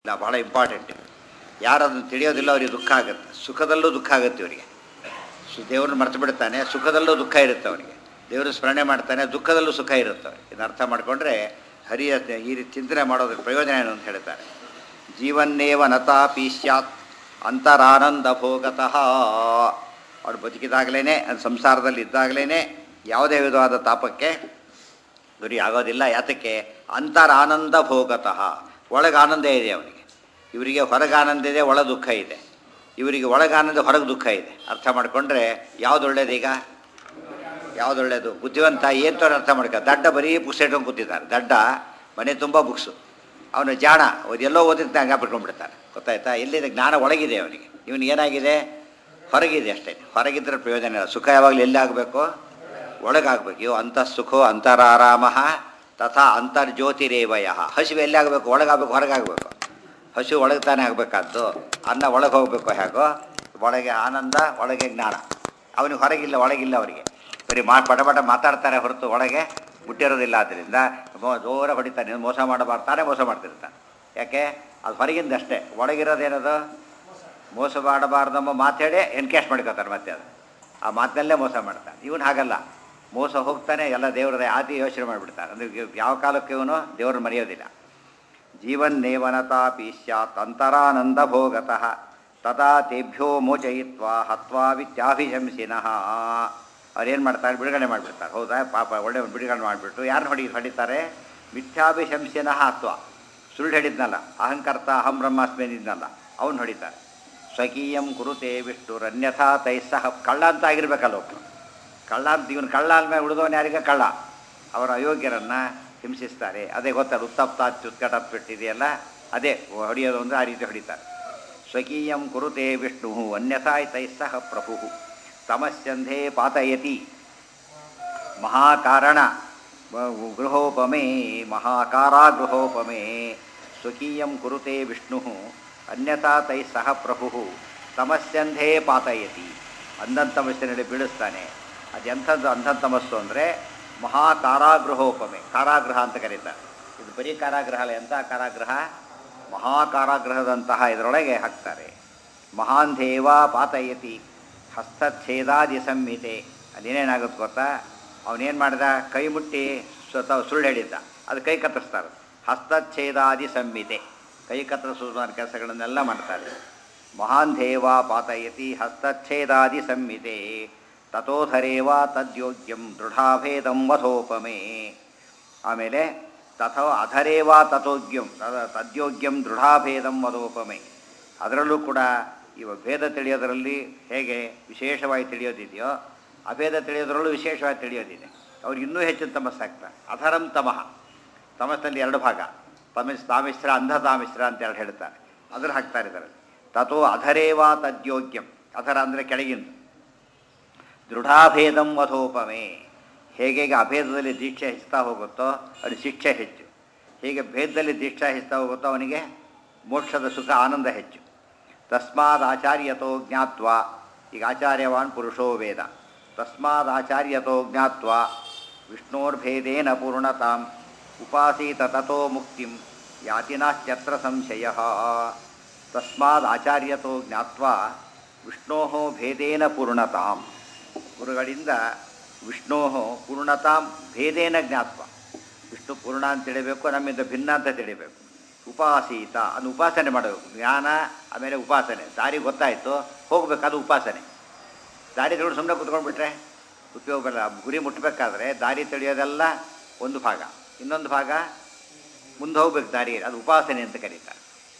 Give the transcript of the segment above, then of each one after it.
ಇಲ್ಲ ಭಾಳ ಇಂಪಾರ್ಟೆಂಟ್ ಯಾರು ಅದನ್ನು ತಿಳಿಯೋದಿಲ್ಲ ಅವರಿಗೆ ದುಃಖ ಆಗುತ್ತೆ ಸುಖದಲ್ಲೂ ದುಃಖ ಆಗುತ್ತೆ ಇವರಿಗೆ ಸು ದೇವ್ರನ್ನ ಮರ್ತು ಬಿಡ್ತಾನೆ ಸುಖದಲ್ಲೂ ದುಃಖ ಇರುತ್ತೆ ಅವನಿಗೆ ದೇವರು ಸ್ಮರಣೆ ಮಾಡ್ತಾನೆ ದುಃಖದಲ್ಲೂ ಸುಖ ಇರುತ್ತೆ ಅವ್ರಿಗೆ ಇದನ್ನ ಅರ್ಥ ಮಾಡಿಕೊಂಡ್ರೆ ಹರಿಯ ಈ ರೀತಿ ಚಿಂತನೆ ಮಾಡೋದ್ರ ಪ್ರಯೋಜನ ಏನು ಅಂತ ಹೇಳ್ತಾರೆ ಜೀವನ್ನೇವ ನತಾಪಿ ಸ್ಯಾತ್ ಅಂತರಾನಂದ ಭೋಗತಃ ಅವ್ರು ಬದುಕಿದಾಗಲೇ ಅದು ಸಂಸಾರದಲ್ಲಿ ಇದ್ದಾಗಲೇ ಯಾವುದೇ ವಿಧವಾದ ತಾಪಕ್ಕೆ ಗುರಿ ಆಗೋದಿಲ್ಲ ಯಾತಕ್ಕೆ ಅಂತರಾನಂದ ಭೋಗತಃ ಒಳಗೆ ಆನಂದ ಇದೆ ಅವನಿಗೆ ಇವರಿಗೆ ಹೊರಗೆ ಆನಂದ ಇದೆ ಒಳ ದುಃಖ ಇದೆ ಇವರಿಗೆ ಒಳಗೆ ಆನಂದ ಹೊರಗೆ ದುಃಖ ಇದೆ ಅರ್ಥ ಮಾಡಿಕೊಂಡ್ರೆ ಯಾವ್ದು ಒಳ್ಳೇದೀಗ ಯಾವ್ದು ಒಳ್ಳೇದು ಬುದ್ಧಿವಂತ ಏನು ತೋರ ಅರ್ಥ ಮಾಡ್ಕೊ ದಡ್ಡ ಬರೀ ಬುಕ್ಸ್ ಇಟ್ಕೊಂಡು ಕೂತಿದ್ದಾರೆ ದಡ್ಡ ಮನೆ ತುಂಬ ಬುಕ್ಸು ಅವನು ಜಾಣ ಅವ್ರು ಎಲ್ಲೋ ಓದಿರ್ತ ಹಂಗ ಬಿಟ್ಕೊಂಡ್ಬಿಡ್ತಾನೆ ಗೊತ್ತಾಯ್ತಾ ಎಲ್ಲಿದೆ ಜ್ಞಾನ ಒಳಗಿದೆ ಅವನಿಗೆ ಇವನಿಗೆ ಏನಾಗಿದೆ ಹೊರಗಿದೆ ಅಷ್ಟೇ ಹೊರಗಿದ್ರೆ ಪ್ರಯೋಜನ ಇಲ್ಲ ಸುಖ ಯಾವಾಗಲೂ ಎಲ್ಲಿ ಆಗಬೇಕು ಒಳಗಾಗಬೇಕು ಇವು ಅಂತಃ ಸುಖೋ ಅಂತರಾರಾಮ ತಥಾ ಅಂತರ್ಜ್ಯೋತಿರೇವಯ ಹಸಿವು ಎಲ್ಲಿ ಆಗಬೇಕು ಒಳಗಾಗಬೇಕು ಹೊರಗಾಗಬೇಕು ಹಸಿವು ಒಳಗೆ ತಾನೇ ಆಗಬೇಕಾದ್ದು ಅನ್ನ ಒಳಗೆ ಹೋಗಬೇಕು ಹೇಗೋ ಒಳಗೆ ಆನಂದ ಒಳಗೆ ಜ್ಞಾನ ಅವನಿಗೆ ಹೊರಗಿಲ್ಲ ಒಳಗಿಲ್ಲ ಅವರಿಗೆ ಬರೀ ಮಾ ಪಟ ಪಟ ಮಾತಾಡ್ತಾರೆ ಹೊರತು ಒಳಗೆ ಮುಟ್ಟಿರೋದಿಲ್ಲ ಆದ್ದರಿಂದ ಮೋ- ಜೋರ ಹೊಡಿತಾನೆ ಮೋಸ ಮಾಡಬಾರ್ದು ತಾನೇ ಮೋಸ ಮಾಡ್ತಿರ್ತಾನೆ ಯಾಕೆ ಅದು ಹೊರಗಿಂದ ಅಷ್ಟೇ ಒಳಗಿರೋದೇನದು ಮೋಸ ಮಾಡಬಾರ್ದಮ್ಮ ಮಾತಾಡಿ ಎನ್ಕ್ಯಾಶ್ ಮಾಡ್ಕೋತಾರೆ ಮತ್ತೆ ಅದು ಆ ಮಾತಿನಲ್ಲೇ ಮೋಸ ಮಾಡ್ತಾನೆ ಇವನು ಹಾಗಲ್ಲ ಮೋಸ ಹೋಗ್ತಾನೆ ಎಲ್ಲ ದೇವ್ರದೇ ಆದಿ ಯೋಚನೆ ಮಾಡಿಬಿಡ್ತಾನೆ ಅಂದರೆ ಯಾವ ಕಾಲಕ್ಕೆ ಇವನು ದೇವ್ರನ್ನ ಮರೆಯೋದಿಲ್ಲ ಜೀವನ್ನೇವನತಾಪಿ ಸ್ಯಾತ್ ಅಂತರಾನಂದ ಭೋಗತಃ ತದಾ ತೇಭ್ಯೋ ಮೋಚಯಿತ್ವಾ ಹತ್ವಾ ವಿತ್ಯಾಭಿಶಂಸಿನಃ ಅವ್ರೇನು ಮಾಡ್ತಾರೆ ಬಿಡುಗಡೆ ಮಾಡಿಬಿಡ್ತಾರೆ ಹೌದಾ ಪಾಪ ಒಳ್ಳೆ ಬಿಡುಗಡೆ ಮಾಡಿಬಿಟ್ಟು ಯಾರನ್ನ ಹೊಡಿ ಹೊಡಿತಾರೆ ಮಿಥ್ಯಾಭಿಶಂಸಿನಃ ಹತ್ವಾ ಸುಳ್ಳು ಹೇಳಿದ್ನಲ್ಲ ಅಹಂಕರ್ತ ಅಹಂ ಬ್ರಹ್ಮಾಸ್ಮಿ ಅಂದಿದ್ನಲ್ಲ ಅವನು ಹೊಡಿತಾರೆ ಸ್ವಕೀಯಂ ಕುರುತೆ ವಿಷ್ಣುರನ್ಯಥಾ ತೈ ಸಹ ಕಳ್ಳ ಅಂತ ಆಗಿರ್ಬೇಕಲ್ಲ ಒಬ್ಬನು ಕಳ್ಳ ಅಂತ ಇವನು ಕಳ್ಳ ಅಂದಮೇಲೆ ಉಳಿದವನು ಯಾರಿಗೆ ಕಳ್ಳ ಅವರ ಅಯೋಗ್ಯರನ್ನು ಹಿಂಸಿಸ್ತಾರೆ ಅದೇ ಗೊತ್ತಲ್ಲ ಉತ್ತಪ್ತ ಚುತ್ಕಟಪ್ಪಿಟ್ಟಿದೆಯಲ್ಲ ಅದೇ ಹೊಡೆಯೋದು ಅಂದರೆ ಆ ರೀತಿ ಹೊಡಿತಾರೆ ಸ್ವಕೀಯಂ ಕುರುತೆ ವಿಷ್ಣು ಅನ್ಯಥಾ ತೈ ಸಹ ಪ್ರಭು ತಮಸ್ಯಂಧೇ ಪಾತಯತಿ ಮಹಾಕಾರಣ ವ- ಗೃಹೋಪಮೇ ಮಹಾಕಾರಾ ಗೃಹೋಪಮೇ ಸ್ವಕೀಯಂ ಕುರುತೆ ವಿಷ್ಣು ಅನ್ಯಥಾ ತೈ ಸಹ ಪ್ರಭು ತಮಸ್ಯಂಧೇ ಪಾತಯತಿ ಅಂಧಂತಮಸ್ಸಿನಲ್ಲಿ ಬೀಳಿಸ್ತಾನೆ ಅದು ಎಂಥದ್ದು ಅಂಧಂತಮಸ್ಸು ಅಂದರೆ ಮಹಾಕಾರಾಗೃಹೋಪಮೆ ಕಾರಾಗೃಹ ಅಂತ ಕರೀತಾರೆ ಇದು ಬರೀ ಕಾರಾಗೃಹ ಅಲ್ಲ ಎಂಥ ಕಾರಾಗೃಹ ಮಹಾಕಾರಾಗೃಹದಂತಹ ಇದರೊಳಗೆ ಹಾಕ್ತಾರೆ ಮಹಾನ್ ದೇವ ಪಾತಯತಿ ಹಸ್ತಚ್ಛೇದಾದಿ ಸಂಹಿತೆ ಅದೇನೇನಾಗುತ್ತೆ ಗೊತ್ತಾ ಅವನೇನು ಮಾಡಿದ ಕೈ ಮುಟ್ಟಿ ಸ್ವತಃ ಸುಳ್ಳು ಹೇಳಿದ್ದ ಅದು ಕೈ ಕತ್ತರಿಸ್ತಾರೆ ಹಸ್ತಚ್ಛೇದಾದಿ ಸಂಹಿತೆ ಕೈ ಕತ್ತರಿಸುವ ಕೆಲಸಗಳನ್ನೆಲ್ಲ ಮಾಡ್ತಾರೆ ಮಹಾನ್ ದೇವ ಪಾತಯತಿ ಹಸ್ತಚ್ಛೇದಾದಿ ಸಂಹಿತೆ ತಥೋಧರೇವ ತದ್ಯೋಗ್ಯಂ ದೃಢಾಭೇದಂ ವಧೋಪಮೇ ಆಮೇಲೆ ತಥೋ ಅಧರೇವ ತಥೋಗ್ಯಂ ತದ- ತದ್ಯೋಗ್ಯಂ ದೃಢಾಭೇದಂ ವಧೋಪಮೆ ಅದರಲ್ಲೂ ಕೂಡ ಇವ ಭೇದ ತಿಳಿಯೋದರಲ್ಲಿ ಹೇಗೆ ವಿಶೇಷವಾಗಿ ತಿಳಿಯೋದಿದೆಯೋ ಅಭೇದ ತಿಳಿಯೋದ್ರಲ್ಲೂ ವಿಶೇಷವಾಗಿ ತಿಳಿಯೋದಿದೆ ಅವ್ರಿಗೆ ಇನ್ನೂ ಹೆಚ್ಚು ತಮಸ್ಸಾಗ್ತಾರೆ ಅಧರಂ ತಮಃ ತಮಸ್ನಲ್ಲಿ ಎರಡು ಭಾಗ ತಮಿಸ್ ತಾಮಿಶ್ರ ಅಂಧ ತಾಮಿಶ್ರ ಅಂತ ಹೇಳಿ ಹೇಳ್ತಾರೆ ಅದ್ರ ಹಾಕ್ತಾರೆ ಇದರಲ್ಲಿ ತಥೋ ಅಧರೇವ ತದ್ಯೋಗ್ಯಂ ಅಧರ ಅಂದರೆ ಕೆಳಗಿಂದ ದೃಢಾಭೇದಂ ವಧೋಪಮೆ ಹೇಗೆ ಅಭೇದದಲ್ಲಿ ದೀಕ್ಷೆ ಹೆಚ್ಚುತ್ತಾ ಹೋಗುತ್ತೋ ಅದು ಶಿಕ್ಷೆ ಹೆಚ್ಚು ಹೀಗೆ ಭೇದದಲ್ಲಿ ದೀಕ್ಷಾ ಹೆಚ್ಚುತ್ತಾ ಹೋಗುತ್ತೋ ಅವನಿಗೆ ಮೋಕ್ಷದ ಸುಖ ಆನಂದ ಹೆಚ್ಚು ತಸ್ಮಾದ್ ಆಚಾರ್ಯತೋ ಜ್ಞಾತ್ವ ಈಗ ಆಚಾರ್ಯವಾನ್ ಪುರುಷೋ ವೇದ ತಸ್ಮಾದ್ ಆಚಾರ್ಯತೋ ಜ್ಞಾತ್ವ ವಿಷ್ಣೋರ್ಭೇದೇನ ಪೂರ್ಣತಾಂ ಉಪಾಸೀತ ತಥೋ ಮುಕ್ತಿಂ ಯಾತಿನಾಶ್ಚತ್ರ ಸಂಶಯ ತಸ್ಮಾದ್ ಆಚಾರ್ಯತೋ ಜ್ಞಾತ್ವ ವಿಷ್ಣೋ ಭೇದೇನ ಪೂರ್ಣತಾಂ ಗುರುಗಳಿಂದ ವಿಷ್ಣೋ ಪೂರ್ಣತಾಂ ಭೇದೇನ ಜ್ಞಾತ್ವ ವಿಷ್ಣು ಪೂರ್ಣ ಅಂತ ತಿಳಿಬೇಕು ನಮ್ಮಿಂದ ಭಿನ್ನ ಅಂತ ತಿಳಿಬೇಕು ಉಪಾಸೀತ ಅದು ಉಪಾಸನೆ ಮಾಡಬೇಕು ಜ್ಞಾನ ಆಮೇಲೆ ಉಪಾಸನೆ ದಾರಿ ಗೊತ್ತಾಯಿತು ಹೋಗ್ಬೇಕು ಅದು ಉಪಾಸನೆ ದಾರಿ ತಿಳಿದು ಸುಮ್ಮನೆ ಕುತ್ಕೊಂಡ್ಬಿಟ್ರೆ ಉಪಯೋಗ ಬರಲ್ಲ ಗುರಿ ಮುಟ್ಟಬೇಕಾದ್ರೆ ದಾರಿ ತಿಳಿಯೋದೆಲ್ಲ ಒಂದು ಭಾಗ ಇನ್ನೊಂದು ಭಾಗ ಮುಂದೆ ಹೋಗ್ಬೇಕು ದಾರಿ ಅದು ಉಪಾಸನೆ ಅಂತ ಕರೀತಾರೆ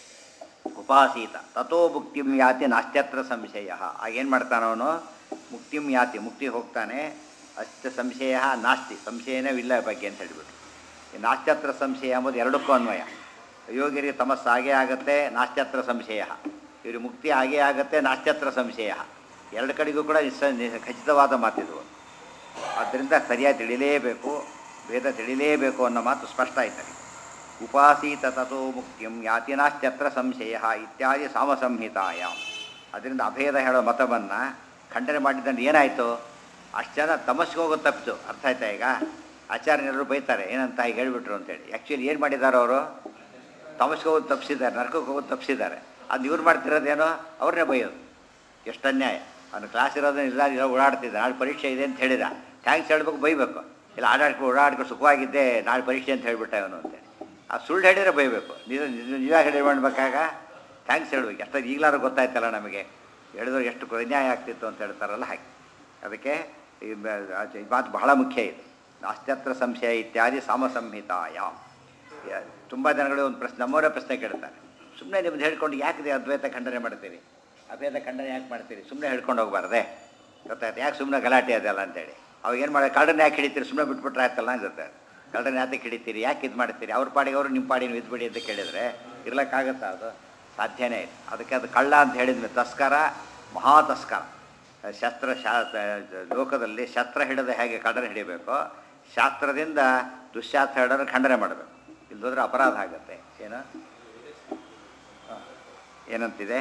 ಉಪಾಸೀತ ತಥೋ ಮುಕ್ತಿಂ ಯಾತಿ ನಾಸ್ತ್ಯತ್ರ ಸಂಶಯ ಆಗೇನು ಮಾಡ್ತಾನೆ ಅವನು ಮುಕ್ತಿಂ ಯಾತಿ ಮುಕ್ತಿ ಹೋಗ್ತಾನೆ ಅಷ್ಟ ಸಂಶಯ ನಾಸ್ತಿ ಸಂಶಯನವಿಲ್ಲ ಬಗ್ಗೆ ಅಂತ ಹೇಳಿಬಿಟ್ಟು ಈ ನಾಸ್ತ್ಯತ್ರ ಸಂಶಯ ಎಂಬುದು ಎರಡಕ್ಕೂ ಅನ್ವಯ ಯೋಗಿರಿಗೆ ತಮಸ್ಸು ಹಾಗೇ ಆಗುತ್ತೆ ನಾಸ್ತ್ಯತ್ರ ಸಂಶಯ ಇವ್ರಿಗೆ ಮುಕ್ತಿ ಹಾಗೇ ಆಗುತ್ತೆ ನಾಸ್ತ್ಯತ್ರ ಸಂಶಯ ಎರಡು ಕಡೆಗೂ ಕೂಡ ನಿಸ್ಸ ನಿ- ಖಚಿತವಾದ ಮಾತಿದು ಆದ್ದರಿಂದ ಸರಿಯಾಗಿ ತಿಳಿಲೇಬೇಕು ಭೇದ ತಿಳಿಲೇಬೇಕು ಅನ್ನೋ ಮಾತು ಸ್ಪಷ್ಟ ಆಯ್ತದೆ ಉಪಾಸೀತ ತಥೋ ಮುಕ್ತಿಂ ಯಾತಿನಾಶ್ಚತ್ರ ಸಂಶಯ ಇತ್ಯಾದಿ ಸಾಮಸಂಹಿತಾಯ ಅದರಿಂದ ಅಭೇದ ಹೇಳೋ ಮತವನ್ನು ಖಂಡನೆ ಮಾಡಿದ್ದಂದ್ರೆ ಏನಾಯಿತು ಅಷ್ಟು ಜನ ತಮಸ್ಗೆ ಹೋಗೋದು ತಪ್ಪಿತು ಅರ್ಥ ಆಯ್ತಾ ಈಗ ಆಚಾರ್ಯರೆಲ್ಲರೂ ಬೈತಾರೆ ಏನಂತ ಈಗ ಹೇಳಿಬಿಟ್ರು ಅಂತೇಳಿ ಆ್ಯಕ್ಚುಲಿ ಏನು ಮಾಡಿದ್ದಾರೆ ಅವರು ತಮಸ್ಗೆ ಹೋಗೋದು ತಪ್ಪಿಸಿದ್ದಾರೆ ನರಕಕ್ಕೆ ಹೋಗೋದು ತಪ್ಪಿಸಿದ್ದಾರೆ ಅದು ಇವ್ರು ಮಾಡ್ತಿರೋದೇನೋ ಅವ್ರನ್ನೇ ಬೈಯೋದು ಎಷ್ಟು ಅನ್ಯಾಯ ಅವನು ಕ್ಲಾಸ್ ಇರೋದನ್ನ ಇಲ್ಲ ಇಲ್ಲ ಓಡಾಡ್ತಿದ್ದ ನಾಳೆ ಪರೀಕ್ಷೆ ಇದೆ ಅಂತ ಹೇಳಿದ ಥ್ಯಾಂಕ್ಸ್ ಹೇಳ್ಬೇಕು ಬೈಬೇಕು ಇಲ್ಲ ಆಡಾಡ್ಕೊ ಓಡಾಡ್ಕೊ ಸುಖವಾಗಿದ್ದೆ ನಾಳೆ ಪರೀಕ್ಷೆ ಅಂತ ಹೇಳ್ಬಿಟ್ಟ ಅವನು ಅಂತೇಳಿ ಆ ಸುಳ್ಳು ಹೇಳಿದ್ರೆ ಬೈಬೇಕು ನಿಜ ನಿಜ ನಿಜ ಹೇಳಿ ಮಾಡ್ಬೇಕಾಗ ಥ್ಯಾಂಕ್ಸ್ ಹೇಳ್ಬೇಕು ಎಷ್ಟೊಂದು ಈಗಲಾದ್ರೂ ಗೊತ್ತಾಯ್ತಲ್ಲ ನಮಗೆ ಹೇಳಿದ್ರೆ ಎಷ್ಟು ಅನ್ಯಾಯ ಆಗ್ತಿತ್ತು ಅಂತ ಹೇಳ್ತಾರಲ್ಲ ಹಾಗೆ ಅದಕ್ಕೆ ಈ ಮ- ಆಚೆ ಈ ಮಾತು ಬಹಳ ಮುಖ್ಯ ಇದೆ ನಾಸ್ತ್ಯತ್ರ ಸಂಶಯ ಇತ್ಯಾದಿ ಸಾಮಸಂಹಿತಾಯ ತುಂಬ ಜನಗಳು ಒಂದು ಪ್ರಶ್ನೆ ನಮ್ಮವರೇ ಪ್ರಶ್ನೆ ಕೇಳ್ತಾರೆ ಸುಮ್ಮನೆ ನಿಮ್ದು ಹೇಳ್ಕೊಂಡು ಯಾಕಿದೆ ಅದ್ವೈತ ಖಂಡನೆ ಮಾಡ್ತೀರಿ ಅಭೇದ ಖಂಡನೆ ಯಾಕೆ ಮಾಡ್ತೀರಿ ಸುಮ್ಮನೆ ಹೇಳ್ಕೊಂಡು ಹೋಗ್ಬಾರ್ದೆ ಗೊತ್ತಾಯ್ತು ಯಾಕೆ ಸುಮ್ಮನೆ ಗಲಾಟೆ ಅದೆಲ್ಲ ಅಂತೇಳಿ ಅವಾಗ ಏನು ಮಾಡಿ ಕಳ್ಳನ ಯಾಕೆ ಹಿಡಿತೀರಿ ಸುಮ್ಮನೆ ಬಿಟ್ಬಿಟ್ರೆ ಆಯ್ತಲ್ಲ ಅನ್ಸುತ್ತೆ ಕಳ್ಳನ ಯಾತಕ್ಕೆ ಹಿಡಿತೀರಿ ಯಾಕೆ ಇದು ಮಾಡ್ತೀರಿ ಅವ್ರ ಪಾಡಿಗೆ ಅವರು ನಿಮ್ಮ ಪಾಡಿನ ಇದ್ಬಿಡಿ ಅಂತ ಕೇಳಿದರೆ ಇರ್ಲಿಕ್ಕಾಗತ್ತಾ ಅದು ಸಾಧ್ಯನೇ ಇಲ್ಲ ಅದಕ್ಕೆ ಅದು ಕಳ್ಳ ಅಂತ ಹೇಳಿದ್ಮೇಲೆ ತಸ್ಕರ ಮಹಾ ತಸ್ಕರ ಶಸ್ತ್ರ ಶಾ ಲೋಕದಲ್ಲಿ ಶಸ್ತ್ರ ಹಿಡಿದ ಹೇಗೆ ಕಳ್ಳನ ಹಿಡಿಬೇಕೋ ಶಾಸ್ತ್ರದಿಂದ ದುಶ್ಯಾಸ್ತ್ರ ಹಿಡೋರು ಖಂಡನೆ ಮಾಡಬೇಕು ಇಲ್ಲದ್ರೆ ಅಪರಾಧ ಆಗುತ್ತೆ ಏನು ಹ. ಏನಂತಿದೆ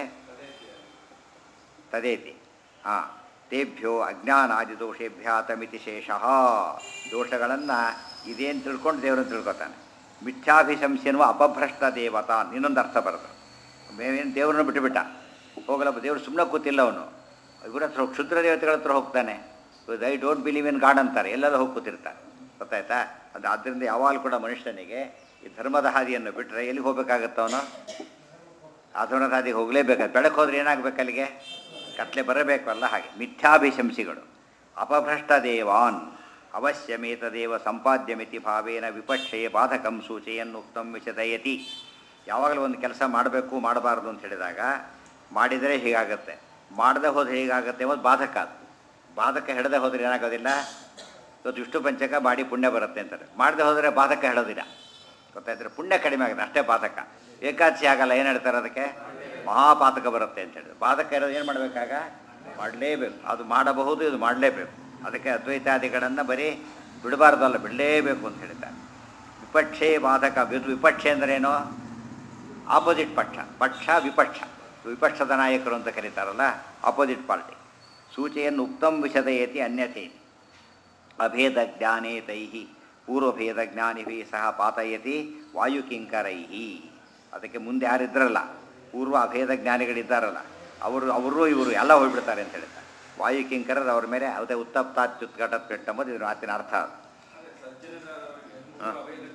ತದೇತಿ ಹಾಂ ತೇಭ್ಯೋ ಅಜ್ಞಾನಾದಿ ದೋಷೇಭ್ಯ ತಮಿತಿ ಶೇಷಃ ದೋಷಗಳನ್ನು ಇದೇನು ತಿಳ್ಕೊಂಡು ದೇವರನ್ನು ತಿಳ್ಕೊತಾನೆ ಮಿಥ್ಯಾಭಿಶಂಸಿ ಎನ್ನುವ ಅಪಭ್ರಷ್ಟ ದೇವತಾ ಇನ್ನೊಂದು ಅರ್ಥ ಬರೋದು ಮೇವೇನು ದೇವ್ರನ್ನ ಬಿಟ್ಟುಬಿಟ್ಟ ಹೋಗಲಪ್ಪ ದೇವ್ರು ಸುಮ್ಮನೆ ಕೂತಿಲ್ಲ ಅವನು ಇವ್ರ ಹತ್ರ ಹೋಗ್- ಕ್ಷುದ್ರ ದೇವತೆಗಳ ಹತ್ರ ಹೋಗ್ತಾನೆ I don't believe in God ಅಂತಾರೆ ಎಲ್ಲರೂ ಹೋಗಿ ಕೂತಿರ್ತಾರೆ ಗೊತ್ತಾಯ್ತಾ ಅದು ಆದ್ದರಿಂದ ಯಾವಾಗಲೂ ಕೂಡ ಮನುಷ್ಯನಿಗೆ ಈ ಧರ್ಮದ ಹಾದಿಯನ್ನು ಬಿಟ್ಟರೆ ಎಲ್ಲಿಗೆ ಹೋಗ್ಬೇಕಾಗತ್ತೆ ಅವನು ಅಧರ್ಮದ ಹಾದಿಗೆ ಹೋಗಲೇಬೇಕು ಬೆಳಕು ಹೋದ್ರೆ ಏನಾಗಬೇಕು ಅಲ್ಲಿಗೆ ಕತ್ಲೆ ಬರಬೇಕಲ್ಲ ಹಾಗೆ ಮಿಥ್ಯಾಭಿಶಂಸಿಗಳು ಅಪಭ್ರಷ್ಟ ದೇವಾನ್ ಅವಶ್ಯಮೇತದೇವ ಸಂಪಾದ್ಯಮಿತಿ ಭಾವೇನ ವಿಪಕ್ಷೇ ಬಾಧಕಂ ಸೂಚೆಯನ್ನುಕ್ತಂ ವಿಶದಯತಿ ಯಾವಾಗಲೂ ಒಂದು ಕೆಲಸ ಮಾಡಬೇಕು ಮಾಡಬಾರ್ದು ಅಂತ ಹೇಳಿದಾಗ ಮಾಡಿದರೆ ಹೀಗಾಗತ್ತೆ ಮಾಡದೆ ಹೋದ್ರೆ ಹೀಗಾಗತ್ತೆ ಅನ್ನೋದು ಬಾಧಕ ಅದು ಬಾಧಕ ಹಿಡದೆ ಹೋದ್ರೆ ಏನಾಗೋದಿಲ್ಲ ಇವತ್ತು ವಿಷ್ಣು ಪಂಚಕ ಮಾಡಿ ಪುಣ್ಯ ಬರುತ್ತೆ ಅಂತಾರೆ ಮಾಡದೆ ಹೋದರೆ ಬಾಧಕ ಹೇಳೋದಿಲ್ಲ ಗೊತ್ತಾಯ್ತಾರೆ ಪುಣ್ಯ ಕಡಿಮೆ ಆಗುತ್ತೆ ಅಷ್ಟೇ ಬಾಧಕ ಏಕಾದಶಿ ಆಗಲ್ಲ ಏನು ಹೇಳ್ತಾರೆ ಅದಕ್ಕೆ ಮಹಾಪಾತಕ ಬರುತ್ತೆ ಅಂತ ಹೇಳಿದ್ರು ಬಾಧಕ ಇರೋದು ಏನು ಮಾಡಬೇಕಾಗ ಮಾಡಲೇಬೇಕು ಅದು ಮಾಡಬಹುದು ಇದು ಮಾಡಲೇಬೇಕು ಅದಕ್ಕೆ ಅದ್ವೈತಾದಿಗಳನ್ನು ಬರೀ ಬಿಡಬಾರ್ದಲ್ಲ ಬಿಡಲೇಬೇಕು ಅಂತ ಹೇಳ್ತಾರೆ ವಿಪಕ್ಷೇ ಬಾಧಕ ವಿದ್ ವಿಪಕ್ಷೆ ಅಂದ್ರೇನು ಆಪೋಸಿಟ್ ಪಕ್ಷ ಪಕ್ಷ ವಿಪಕ್ಷ ವಿಪಕ್ಷದ ನಾಯಕರು ಅಂತ ಕರೀತಾರಲ್ಲ ಆಪೋಸಿಟ್ ಪಾರ್ಟಿ ಸೂಚೆಯನ್ನು ಉಕ್ತಂ ವಿಶದಯತಿ ಅನ್ಯಥೇತಿ ಅಭೇದ ಜ್ಞಾನೇ ತೈ ಪೂರ್ವಭೇದ ಜ್ಞಾನಿಭಿ ಸಹ ಪಾತಯತಿ ವಾಯುಕಿಂಕರೈ ಅದಕ್ಕೆ ಮುಂದೆ ಯಾರಿದ್ರಲ್ಲ ಪೂರ್ವ ಅಭೇದ ಜ್ಞಾನಿಗಳಿದ್ದಾರಲ್ಲ ಅವರು ಅವರು ಇವರು ಎಲ್ಲ ಹೋಗ್ಬಿಡ್ತಾರೆ ಅಂತ ಹೇಳ್ತಾರೆ ವಾಯುಕಿಂಕರರು ಅವ್ರ ಮೇಲೆ ಅದೇ ಉತ್ತಪ್ತಾತ್ಯುತ್ಕಟ ಪೆಟ್ಟ ಎಂಬುದು ಇದ್ರ ಮಾತಿನ ಅರ್ಥ ಅದು ಹಾಂ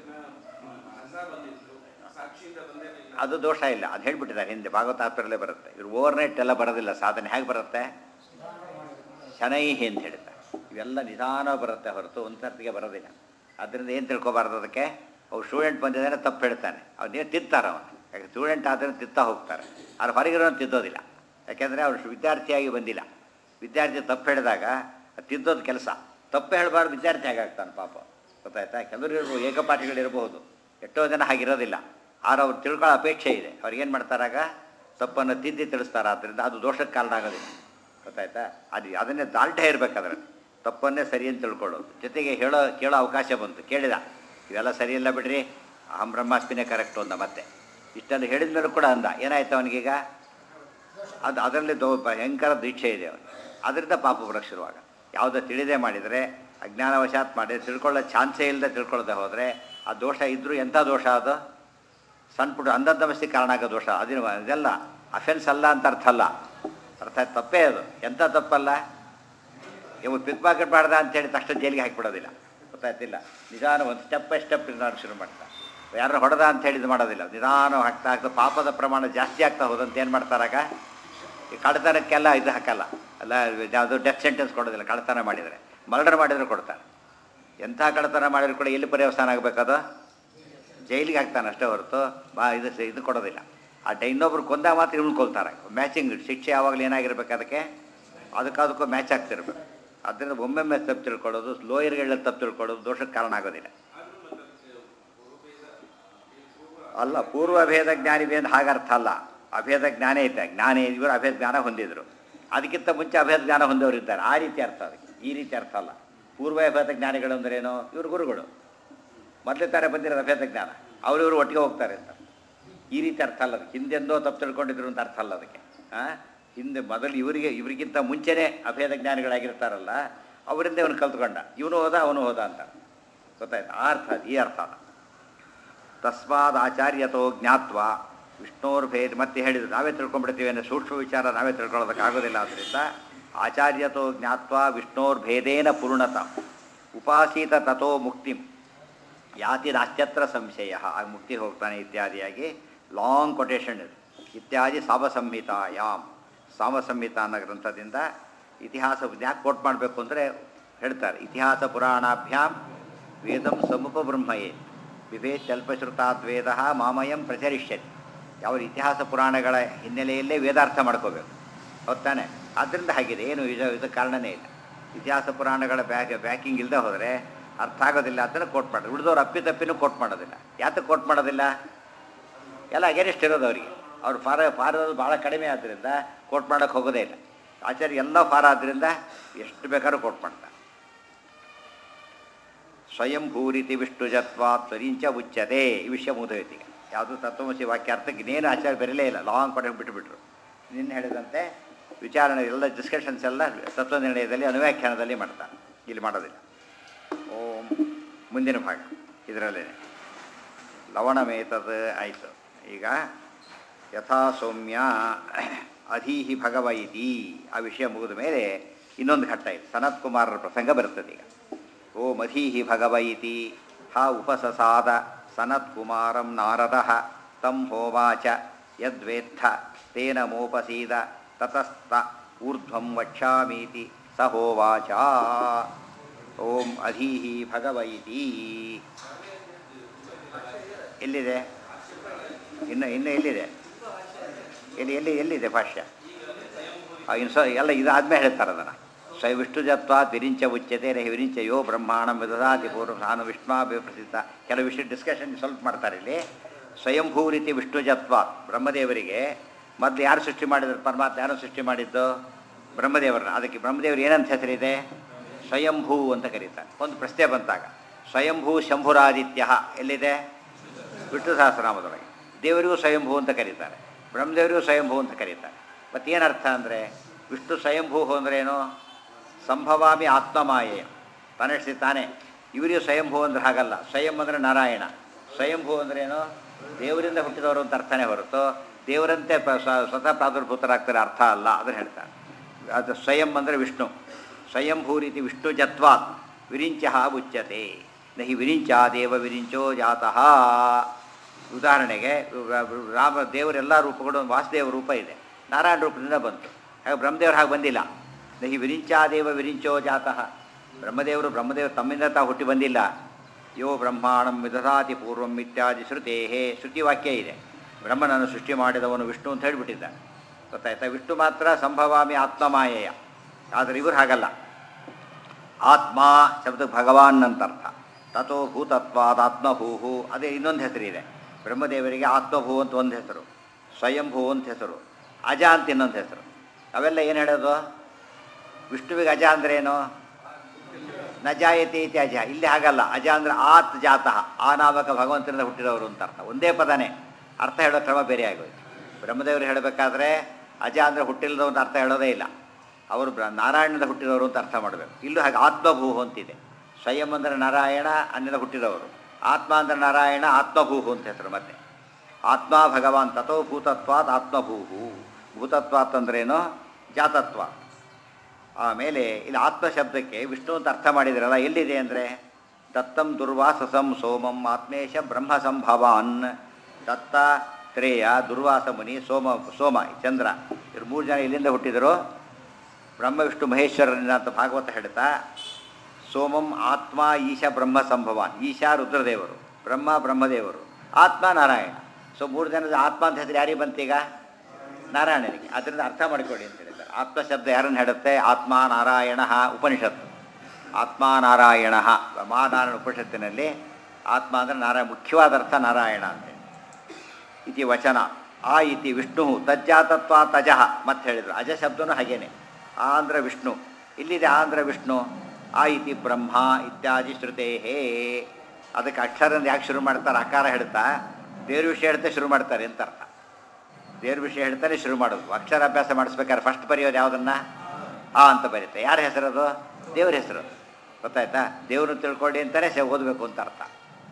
ಅದು ದೋಷ ಇಲ್ಲ ಅದು ಹೇಳ್ಬಿಟ್ಟಿದ್ದಾರೆ ಹಿಂದೆ ಭಾಗವತಾತ್ಮರಲ್ಲೇ ಬರುತ್ತೆ ಇವ್ರು ಓವರ್ ನೈಟ್ ಎಲ್ಲ ಬರೋದಿಲ್ಲ ಸಾಧನೆ ಹೇಗೆ ಬರುತ್ತೆ ಶನೈಹಿ ಅಂತ ಹೇಳ್ತಾರೆ ಇವೆಲ್ಲ ನಿಧಾನ ಬರುತ್ತೆ ಹೊರತು ಒಂದು ಸರ್ತಿಗೆ ಬರೋದಿಲ್ಲ ಅದರಿಂದ ಏನು ತಿಳ್ಕೊಬಾರ್ದು ಅದಕ್ಕೆ ಅವ್ರು ಸ್ಟೂಡೆಂಟ್ ಬಂದಿದ್ದಾನೆ ತಪ್ಪು ಹೇಳ್ತಾನೆ ಅವನೇನು ತಿಂತಾರೆ ಅವನು ಯಾಕೆ ಸ್ಟೂಡೆಂಟ್ ಆದರೆ ತಿಂತಾ ಹೋಗ್ತಾರೆ ಅವ್ರು ಹೊರಗಿರೋನು ತಿದ್ದೋದಿಲ್ಲ ಯಾಕೆಂದರೆ ಅವ್ರು ವಿದ್ಯಾರ್ಥಿಯಾಗಿ ಬಂದಿಲ್ಲ ವಿದ್ಯಾರ್ಥಿ ತಪ್ಪು ಹೇಳಿದಾಗ ಅದು ತಿದ್ದೋದು ಕೆಲಸ ತಪ್ಪು ಹೇಳಬಾರ್ದು ವಿದ್ಯಾರ್ಥಿ ಹೇಗಾಗ್ತಾನೆ ಪಾಪ ಗೊತ್ತಾಯ್ತಾ ಕೆಲವರು ಇರ್ಬೋದು ಏಕಪಾಠಿಗಳಿರಬಹುದು ಎಷ್ಟೋ ಜನ ಹಾಗಿರೋದಿಲ್ಲ ಆದ್ರೆ ಅವ್ರು ತಿಳ್ಕೊಳ್ಳೋ ಅಪೇಕ್ಷೆ ಇದೆ ಅವ್ರು ಏನು ಮಾಡ್ತಾರಾಗ ತಪ್ಪನ್ನು ತಿದ್ದಿ ತಿಳಿಸ್ತಾರೆ ಆದ್ದರಿಂದ ಅದು ದೋಷಕ್ಕೆ ಕಾರಣ ಆಗೋದಿಲ್ಲ ಗೊತ್ತಾಯ್ತಾ ಅದು ಅದನ್ನೇ ದಾಲ್ಟೇ ಇರಬೇಕಾದ್ರೆ ತಪ್ಪನ್ನೇ ಸರಿ ಅಂತ ತಿಳ್ಕೊಳ್ಳೋದು ಜೊತೆಗೆ ಹೇಳೋ ಕೇಳೋ ಅವಕಾಶ ಬಂತು ಕೇಳಿದ ಇವೆಲ್ಲ ಸರಿಯಿಲ್ಲ ಬಿಡ್ರಿ ಅಹಂ ಬ್ರಹ್ಮಾಸ್ಮಿನೇ ಕರೆಕ್ಟು ಅಂದ ಮತ್ತೆ ಇಷ್ಟೆಲ್ಲ ಹೇಳಿದ ಮೇಲೂ ಕೂಡ ಅಂದ ಏನಾಯ್ತು ಅವನಿಗೀಗ ಅದು ಅದರಲ್ಲಿ ದೋ ಭಯಂಕರ ದೀಕ್ಷೆ ಇದೆ ಅವನಿಗೆ ಅದರಿಂದ ಪಾಪ ಬರೋಕ್ಕೆ ಶುರುವಾಗ ಯಾವುದೋ ತಿಳಿದೇ ಮಾಡಿದರೆ ಅಜ್ಞಾನವಶಾತ್ ಮಾಡಿದರೆ ತಿಳ್ಕೊಳ್ಳೋ ಚಾನ್ಸೇ ಇಲ್ಲದೆ ತಿಳ್ಕೊಳ್ಳದೆ ಹೋದರೆ ಆ ದೋಷ ಇದ್ದರೂ ಎಂಥ ದೋಷ ಅದು ಸಣ್ಣ ಪುಟ್ಟ ಅಂಧತಮಸ್ಸಿಗೆ ಕಾರಣ ಆಗೋ ದೋಷ ಅದಿನ ಇದೆಲ್ಲ ಅಫೆನ್ಸ್ ಅಲ್ಲ ಅಂತ ಅರ್ಥ ಅಲ್ಲ ಅರ್ಥ ಆಯ್ತು, ತಪ್ಪೇ ಅದು ಎಂಥ ತಪ್ಪಲ್ಲ ಇವು ಪಿಕ್ ಪಾಕೆಟ್ ಮಾಡ್ದ ಅಂತೇಳಿ ತಕ್ಷಣ ಜೈಲಿಗೆ ಹಾಕಿಬಿಡೋದಿಲ್ಲ ಗೊತ್ತಾಯ್ತಿಲ್ಲ ನಿಧಾನ ಒಂದು ಸ್ಟೆಪ್ ಬೈ ಸ್ಟೆಪ್ ನಿಧಾನ ಶುರು ಮಾಡ್ತಾ ಯಾರು ಹೊಡೆದ ಅಂತ ಹೇಳಿ ಇದು ಮಾಡೋದಿಲ್ಲ ನಿಧಾನ ಹಾಕ್ತಾ ಹಾಕ್ತಾ ಪಾಪದ ಪ್ರಮಾಣ ಜಾಸ್ತಿ ಆಗ್ತಾ ಹೋದಂತ ಏನು ಮಾಡ್ತಾರಾಗ ಈ ಕಳ್ತನಕ್ಕೆಲ್ಲ ಇದು ಹಾಕಲ್ಲ ಅಲ್ಲ ಯಾವುದು ಡೆತ್ ಸೆಂಟೆನ್ಸ್ ಕೊಡೋದಿಲ್ಲ ಕಳ್ತನ ಮಾಡಿದರೆ ಮರ್ಡರ್ ಮಾಡಿದರೆ ಕೊಡ್ತಾರೆ ಎಂಥ ಕಳ್ತನ ಮಾಡಿದ್ರು ಕೂಡ ಎಲ್ಲಿ ಪರ್ಯವಸಾನ ಆಗಬೇಕದು ಜೈಲಿಗೆ ಹಾಕ್ತಾನೆ ಅಷ್ಟೇ ಹೊರತು ಬಾ ಇದು ಸ- ಇದು ಕೊಡೋದಿಲ್ಲ ಆ ಟ ಇನ್ನೊಬ್ರು ಕೊಂದ ಮಾತ್ರ ಇವನು ಕೊಲ್ತಾರೆ ಮ್ಯಾಚಿಂಗ್ ಶಿಕ್ಷೆ ಯಾವಾಗಲೂ ಏನಾಗಿರ್ಬೇಕು ಅದಕ್ಕೆ ಅದಕ್ಕೆ ಅದಕ್ಕೂ ಮ್ಯಾಚ್ ಆಗ್ತಿರ್ಬೇಕು ಅದರಿಂದ ಒಮ್ಮೊಮ್ಮೆ ತಪ್ಪು ತಿಳ್ಕೊಳ್ಳೋದು ಲೋಯರ್ಗಳ ತಪ್ಪು ತಿಳ್ಕೊಳ್ಳೋದು ದೋಷಕ್ಕೆ ಕಾರಣ ಆಗೋದಿಲ್ಲ ಅಲ್ಲ ಪೂರ್ವ ಭೇದ ಜ್ಞಾನಿ ಭೇದ ಹಾಗರ್ಥ ಅಲ್ಲ ಅಭೇದ ಜ್ಞಾನೇ ಐತೆ ಜ್ಞಾನೇ ಇವರು ಅಭೇದ ಜ್ಞಾನ ಹೊಂದಿದ್ರು ಅದಕ್ಕಿಂತ ಮುಂಚೆ ಅಭೇದ ಜ್ಞಾನ ಹೊಂದವರು ಇದ್ದಾರೆ ಆ ರೀತಿ ಅರ್ಥ ಅದಕ್ಕೆ ಈ ರೀತಿ ಅರ್ಥ ಅಲ್ಲ ಪೂರ್ವ ಅಭೇದ ಜ್ಞಾನಿಗಳು ಅಂದ್ರೇನು ಇವರು ಗುರುಗಳು ಮೊದಲೇ ತಾರೆ ಬಂದಿರೋದು ಅಭೇದ ಜ್ಞಾನ ಅವರು ಇವರು ಒಟ್ಟಿಗೆ ಹೋಗ್ತಾರೆ ಅಂತ ಈ ರೀತಿ ಅರ್ಥ ಅಲ್ಲ ಅದಕ್ಕೆ ಹಿಂದೆಂದೋ ತಪ್ಪು ತಿಳ್ಕೊಂಡಿದ್ರು ಅಂತ ಅರ್ಥ ಅಲ್ಲ ಅದಕ್ಕೆ ಹಾಂ ಹಿಂದೆ ಮೊದಲು ಇವರಿಗೆ ಇವರಿಗಿಂತ ಮುಂಚೆನೇ ಅಭೇದ ಜ್ಞಾನಿಗಳಾಗಿರ್ತಾರಲ್ಲ ಅವರಿಂದ ಇವನು ಕಲ್ತ್ಕೊಂಡ ಇವನು ಹೋದ ಅವನು ಹೋದ ಅಂತ ಗೊತ್ತಾಯ್ತು ಆ ಅರ್ಥ ಅದು, ಈ ಅರ್ಥ ಅಲ್ಲ ತಸ್ಮಾದ್ ಆಚಾರ್ಯತೋ ಜ್ಞಾತ್ವ ವಿಷ್ಣೋರ್ಭೇದ ಮತ್ತೆ ಹೇಳಿದ್ರು ನಾವೇ ತಿಳ್ಕೊಂಡ್ಬಿಡ್ತೀವಿ ಅನ್ನೋ ಸೂಕ್ಷ್ಮ ವಿಚಾರ ನಾವೇ ತಿಳ್ಕೊಳ್ಳೋದಕ್ಕಾಗೋದಿಲ್ಲ ಆದ್ದರಿಂದ ಆಚಾರ್ಯತೋ ಜ್ಞಾತ್ವ ವಿಷ್ಣೋರ್ಭೇದೇನ ಪೂರ್ಣತ ಉಪಾಸೀತ ತಥೋ ಮುಕ್ತಿಂ ಯಾತಿ ನಾಸ್ತ್ಯತ್ರ ಸಂಶಯ ಆ ಮುಕ್ತಿ ಹೋಗ್ತಾನೆ ಇತ್ಯಾದಿಯಾಗಿ ಲಾಂಗ್ ಕೊಟೇಶನ್ ಇದು ಇತ್ಯಾದಿ ಸಾಮಸಂಹಿತಾಯಾಮ್ ಸಾಮಸಂಹಿತ ಅನ್ನೋ ಗ್ರಂಥದಿಂದ ಇತಿಹಾಸ ಯಾಕೆ ಕೋಟ್ ಮಾಡಬೇಕು ಅಂದರೆ ಹೇಳ್ತಾರೆ ಇತಿಹಾಸ ಪುರಾಣಾಭ್ಯಾಂ ವೇದಂ ಸಮುಪಬ್ರಹ್ಮಯೇ ವಿವೇತ್ಯಲ್ಪಶ್ರುತಾದ್ ವೇದ ಮಾಮಯಂ ಪ್ರಚರಿಷ್ಯತಿ ಯಾವ ಇತಿಹಾಸ ಪುರಾಣಗಳ ಹಿನ್ನೆಲೆಯಲ್ಲೇ ವೇದಾರ್ಥ ಮಾಡ್ಕೋಬೇಕು ಹೊತ್ತಾನೆ ಆದ್ದರಿಂದ ಹಾಗಿದೆ ಏನು ಇದು ಇದು ಕಾರಣನೇ ಇಲ್ಲ ಇತಿಹಾಸ ಪುರಾಣಗಳ ಬ್ಯಾಕ್ ಬ್ಯಾಕಿಂಗ್ ಇಲ್ಲದೆ ಹೋದರೆ ಅರ್ಥ ಆಗೋದಿಲ್ಲ ಅದನ್ನು ಕೋಟ್ ಮಾಡೋದು ಉಳಿದವ್ರು ಅಪ್ಪಿತಪ್ಪಿನೂ ಕೋಟ್ ಮಾಡೋದಿಲ್ಲ ಯಾತಕ್ಕೆ ಕೋಟ್ ಮಾಡೋದಿಲ್ಲ ಎಲ್ಲ ಅಗೇನಿಸ್ಟ್ ಇರೋದು ಅವರಿಗೆ ಅವ್ರು ಫಾರ ಫಾರ್ ಇರೋದು ಭಾಳ ಕಡಿಮೆ ಆದ್ದರಿಂದ ಕೋಟ್ ಮಾಡೋಕ್ಕೆ ಹೋಗೋದೇ ಇಲ್ಲ ಆಚಾರ್ಯ ಎಲ್ಲ ಫಾರ ಆದ್ದರಿಂದ ಎಷ್ಟು ಬೇಕಾದ್ರೂ ಕೋಟ್ ಮಾಡ್ತಾರೆ ಸ್ವಯಂಭೂರಿತಿ ವಿಷ್ಣುಜತ್ವಾ ತ್ವರಿಂಚ ಉಚ್ಯತೆ ಈ ವಿಷಯ ಮುಗಿದೋಯ್ತು ಈಗ ಯಾವುದು ತತ್ವಮಸಿ ವಾಕ್ಯಾರ್ಥಕ್ಕೆ ಇನ್ನೇನು ಆಚಾರ್ಯ ಬರಲೇ ಇಲ್ಲ ಲಾಂಗ್ ಕೊಟ್ಟು ಬಿಟ್ಟುಬಿಟ್ರು ನಿನ್ನೆ ಹೇಳಿದಂತೆ ವಿಚಾರಣೆ ಎಲ್ಲ ಡಿಸ್ಕಷನ್ಸ್ ಎಲ್ಲ ತತ್ವ ನಿರ್ಣಯದಲ್ಲಿ ಅನುವ್ಯಾಖ್ಯಾನದಲ್ಲಿ ಮಾಡ್ತಾರೆ ಇಲ್ಲಿ ಮಾಡೋದಿಲ್ಲ ಓಂ ಮುಂದಿನ ಭಾಗ ಇದರಲ್ಲೇ ಲವಣಮೇತದ್ ಆಯಿತು ಈಗ ಯಥಾ ಸೌಮ್ಯ ಅಧೀಹಿ ಭಗವ ಇತಿ ಆ ವಿಷಯ ಮುಗಿದ ಮೇಲೆ ಇನ್ನೊಂದು ಘಟ್ಟ ಇದೆ ಸನತ್ ಕುಮಾರರ ಪ್ರಸಂಗ ಬರ್ತದೆ ಈಗ ಓಂ ಅಧೀಹಿ ಭಗವ ಇತಿ ಹ ಉಪಸಸಾದ ಸನತ್ ಕುಮಾರಂ ನಾರದ ತಂ ಹೋವಾಚ ಯದ್ವೇತ್ಥ ತೇನ ಮೋಪಸೀದ ತತಸ್ತ ಊರ್ಧ್ವಂ ವಕ್ಷ್ಯಾಮೀತಿ ಸ ಹೋವಾಚ ಓಂ ಅಧೀಹಿ ಭಗವ ಇತಿ ಎಲ್ಲಿದೆ ಇನ್ನು ಇನ್ನು ಎಲ್ಲಿದೆ ಎಲ್ಲಿ ಎಲ್ಲಿ ಎಲ್ಲಿದೆ ಭಾಷ್ಯ ಆ, ಇನ್ನು ಸ ಎಲ್ಲ ಇದಾದ್ಮೇಲೆ ಹೇಳ್ತಾರೆ ಅದನ್ನು ಸ ವಿಷ್ಣುಜತ್ವ ವಿರಿಂಚ ಉಚ್ಯತೆ ರಹಿ ವಿರಿಂಚ ಯೋ ಬ್ರಹ್ಮಾಣ ವಿದದಾತಿ ಪೂರ್ವ ನಾನು ವಿಷ್ಣಾಭಿ ಪ್ರಸಿದ್ಧ ಕೆಲವು ವಿಷಯ ಡಿಸ್ಕಷನ್ ಸ್ವಲ್ಪ ಮಾಡ್ತಾರೆ ಇಲ್ಲಿ ಸ್ವಯಂಭೂ ರೀತಿ ವಿಷ್ಣುಜತ್ವ ಬ್ರಹ್ಮದೇವರಿಗೆ ಮೊದಲು ಯಾರು ಸೃಷ್ಟಿ ಮಾಡಿದ್ರು ಪರಮಾತ್ಮ ಯಾರು ಸೃಷ್ಟಿ ಮಾಡಿದ್ದು ಬ್ರಹ್ಮದೇವರನ್ನ ಅದಕ್ಕೆ ಬ್ರಹ್ಮದೇವರು ಏನಂತ ಹೆಸರಿದೆ ಸ್ವಯಂಭೂ ಅಂತ ಕರೀತಾರೆ ಒಂದು ಪ್ರಶ್ನೆ ಬಂತಾಗ ಸ್ವಯಂಭೂ ಶಂಭುರಾದಿತ್ಯ ಎಲ್ಲಿದೆ ವಿಷ್ಣು ಸಹಸ್ರನಾಮದೊಳಗೆ ದೇವರಿಗೂ ಸ್ವಯಂಭೂ ಅಂತ ಕರೀತಾರೆ ಬ್ರಹ್ಮದೇವರಿಗೂ ಸ್ವಯಂಭೂ ಅಂತ ಕರೀತಾರೆ ಮತ್ತೇನರ್ಥ ಅಂದರೆ ವಿಷ್ಣು ಸ್ವಯಂಭೂ ಅಂದ್ರೇನು ಸಂಭವಾಮಿ ಆತ್ಮಮಾಯೆ ತನ್ನಷ್ಟು ತಾನೇ ಇವರಿಗೂ ಸ್ವಯಂಭೂ ಅಂದ್ರೆ ಹಾಗಲ್ಲ ಸ್ವಯಂ ಅಂದರೆ ನಾರಾಯಣ ಸ್ವಯಂಭೂ ಅಂದ್ರೇನು ದೇವರಿಂದ ಹುಟ್ಟಿದವರು ಅಂತ ಅರ್ಥನೇ ಹೊರತು ದೇವರಂತೆ ಪ- ಸ್ವ- ಸ್ವತಃ ಪ್ರಾದುರ್ಭೂತರಾಗ್ತಾರೆ ಅರ್ಥ ಅಲ್ಲ ಅದನ್ನು ಹೇಳ್ತಾರೆ ಅದು ಸ್ವಯಂ ಅಂದರೆ ವಿಷ್ಣು ಸ್ವಯಂಭೂ ರೀತಿ ವಿಷ್ಣು ಜತ್ವಾತ್ ವಿರಿಂಚ ಉಚ್ಯತೆ ನಹಿ ವಿರಿಂಚಾದೇವ ವಿರಿಂಚೋ ಜಾತಃ ಉದಾಹರಣೆಗೆ ರಾಮ ದೇವರ ಎಲ್ಲ ರೂಪಗಳು ವಾಸುದೇವ ರೂಪ ಇದೆ ನಾರಾಯಣ ರೂಪದಿಂದ ಬಂತು ಹಾಗೆ ಬ್ರಹ್ಮದೇವರು ಹಾಗೆ ಬಂದಿಲ್ಲ ನಹಿ ವಿರಿಂಚಾದೇವ ವಿರಿಂಚೋ ಜಾತಃ ಬ್ರಹ್ಮದೇವರು ಬ್ರಹ್ಮದೇವರು ತಮ್ಮಿಂದ ತಾವು ಹುಟ್ಟಿ ಬಂದಿಲ್ಲ ಯೋ ಬ್ರಹ್ಮಾಣಂ ವಿದಧಾತಿ ಪೂರ್ವಂ ಇತ್ಯಾದಿ ಶ್ರುತೇಹೇ ಶ್ರುತಿ ವಾಕ್ಯ ಇದೆ ಬ್ರಹ್ಮನನ್ನು ಸೃಷ್ಟಿ ಮಾಡಿದವನು ವಿಷ್ಣು ಅಂತ ಹೇಳಿಬಿಟ್ಟಿದ್ದಾನೆ ಗೊತ್ತಾಯ್ತಾ ವಿಷ್ಣು ಮಾತ್ರ ಸಂಭವಾಮಿ ಆತ್ಮಮಾಯೆಯ ಆದರೆ ಇವರು ಹಾಗಲ್ಲ ಆತ್ಮ ಶಬ್ದಕ್ಕೆ ಭಗವಾನ್ ಅಂತ ಅರ್ಥ ತಥೋ ಭೂತತ್ವಾದ ಆತ್ಮಭೂಹು ಅದೇ ಇನ್ನೊಂದು ಹೆಸರಿದೆ ಬ್ರಹ್ಮದೇವರಿಗೆ ಆತ್ಮಭೂ ಅಂತ ಒಂದು ಹೆಸರು ಸ್ವಯಂಭೂ ಅಂತ ಹೆಸರು ಅಜ ಅಂತ ಇನ್ನೊಂದು ಹೆಸರು ಅವೆಲ್ಲ ಏನು ಹೇಳೋದು ವಿಷ್ಣುವಿಗೆ ಅಜ ಅಂದ್ರೇನು ನ ಜಾಯತೆ ಇತಿ ಅಜ ಇಲ್ಲಿ ಹಾಗಲ್ಲ ಅಜ ಅಂದ್ರೆ ಆತ್ ಜಾತಃ ಆ ನಾಮಕ ಭಗವಂತನಿಂದ ಹುಟ್ಟಿದವರು ಅಂತ ಅರ್ಥ ಒಂದೇ ಪದನೇ ಅರ್ಥ ಹೇಳೋ ಕ್ರಮ ಬೇರೆ ಆಗೋಯ್ತು ಬ್ರಹ್ಮದೇವರು ಹೇಳಬೇಕಾದ್ರೆ ಅಜ ಅಂದರೆ ಹುಟ್ಟಿಲ್ಲದವ ಅಂತ ಅರ್ಥ ಹೇಳೋದೇ ಇಲ್ಲ ಅವರು ಬ್ರ ನಾರಾಯಣದ ಹುಟ್ಟಿದವರು ಅಂತ ಅರ್ಥ ಮಾಡಬೇಕು ಇಲ್ಲೂ ಹಾಗೆ ಆತ್ಮಭೂಹು ಅಂತಿದೆ ಸ್ವಯಂ ಅಂದರೆ ನಾರಾಯಣ ಅನ್ನಿಂದ ಹುಟ್ಟಿದವರು ಆತ್ಮ ಅಂದರೆ ನಾರಾಯಣ ಆತ್ಮಭೂಹು ಅಂತ ಹೆಸರು ಮತ್ತೆ ಆತ್ಮ ಭಗವಾನ್ ತಥೋ ಭೂತತ್ವಾತ್ ಆತ್ಮಭೂಹು ಭೂತತ್ವಾತ್ ಅಂದ್ರೇನು ಜಾತತ್ವ ಆಮೇಲೆ ಇಲ್ಲಿ ಆತ್ಮ ಶಬ್ದಕ್ಕೆ ವಿಷ್ಣು ಅಂತ ಅರ್ಥ ಮಾಡಿದ್ರಲ್ಲ ಎಲ್ಲಿದೆ ಅಂದರೆ ದತ್ತಂ ದುರ್ವಾಸಸಂ ಸೋಮಂ ಆತ್ಮೇಶ ಬ್ರಹ್ಮ ಸಂಭವಾನ್ ದತ್ತ ತ್ರೇಯ ದುರ್ವಾಸ ಮುನಿ ಸೋಮ ಸೋಮ ಈ ಚಂದ್ರ ಇವರು ಮೂರು ಜನ ಎಲ್ಲಿಂದ ಹುಟ್ಟಿದರು ಬ್ರಹ್ಮ ವಿಷ್ಣು ಮಹೇಶ್ವರನಿಂದ ಅಂತ ಭಾಗವತ ಹೇಳ್ತಾ ಸೋಮಂ ಆತ್ಮ ಈಶ ಬ್ರಹ್ಮ ಸಂಭವಾನ್ ಈಶಾ ರುದ್ರದೇವರು ಬ್ರಹ್ಮ ಬ್ರಹ್ಮದೇವರು ಆತ್ಮ ನಾರಾಯಣ ಸೊ ಮೂರು ಜನದ ಆತ್ಮ ಅಂತ ಹೆಸರು ಯಾರಿಗೆ ಬಂತೀಗ ನಾರಾಯಣನಿಗೆ ಅದರಿಂದ ಅರ್ಥ ಮಾಡಿಕೊಳ್ಳಿ ಅಂತ ಹೇಳಿದ್ದಾರೆ ಆತ್ಮ ಶಬ್ದ ಯಾರನ್ನು ಹೇಳುತ್ತೆ ಆತ್ಮ ನಾರಾಯಣ ಉಪನಿಷತ್ತು ಆತ್ಮ ನಾರಾಯಣ ಮಹಾನಾರಾಯಣ ಉಪನಿಷತ್ತಿನಲ್ಲಿ ಆತ್ಮ ಅಂದರೆ ನಾರಾಯಣ ಮುಖ್ಯವಾದ ಅರ್ಥ ನಾರಾಯಣ ಅಂತೇಳಿ ಇತಿ ವಚನ ಆ ಇತಿ ವಿಷ್ಣು ತಜ್ಜಾತತ್ವ ತಜಃ ಮತ್ತೆ ಹೇಳಿದರು ಅಜ ಶಬ್ದನೂ ಹಾಗೇನೆ ಆ ಅಂದ್ರೆ ವಿಷ್ಣು ಇಲ್ಲಿದೆ ಆ ಅಂದ್ರೆ ವಿಷ್ಣು ಆ ಇತಿ ಬ್ರಹ್ಮ ಇತ್ಯಾದಿ ಶ್ರುತೇಹೇ ಅದಕ್ಕೆ ಅಕ್ಷರದಿಂದ ಯಾಕೆ ಶುರು ಮಾಡ್ತಾರೆ ಆಕಾರ ಹೇಳ್ತಾ ದೇವ್ರ ವಿಷಯ ಹೇಳ್ತಾ ಶುರು ಮಾಡ್ತಾರೆ ಅಂತ ಅರ್ಥ ದೇವ್ರ ವಿಷಯ ಹೇಳ್ತಾನೆ ಶುರು ಮಾಡೋದು ಅಕ್ಷರ ಅಭ್ಯಾಸ ಮಾಡಿಸ್ಬೇಕಾದ್ರೆ ಫಸ್ಟ್ ಬರೆಯೋದು ಯಾವುದನ್ನ ಆ ಅಂತ ಬರೀತೆ ಯಾರ ಹೆಸರದು ದೇವ್ರ ಹೆಸರು ಗೊತ್ತಾಯ್ತಾ ದೇವ್ರನ್ನ ತಿಳ್ಕೊಳ್ಳಿ ಅಂತಾನೆ ಸೆ ಓದಬೇಕು ಅಂತ ಅರ್ಥ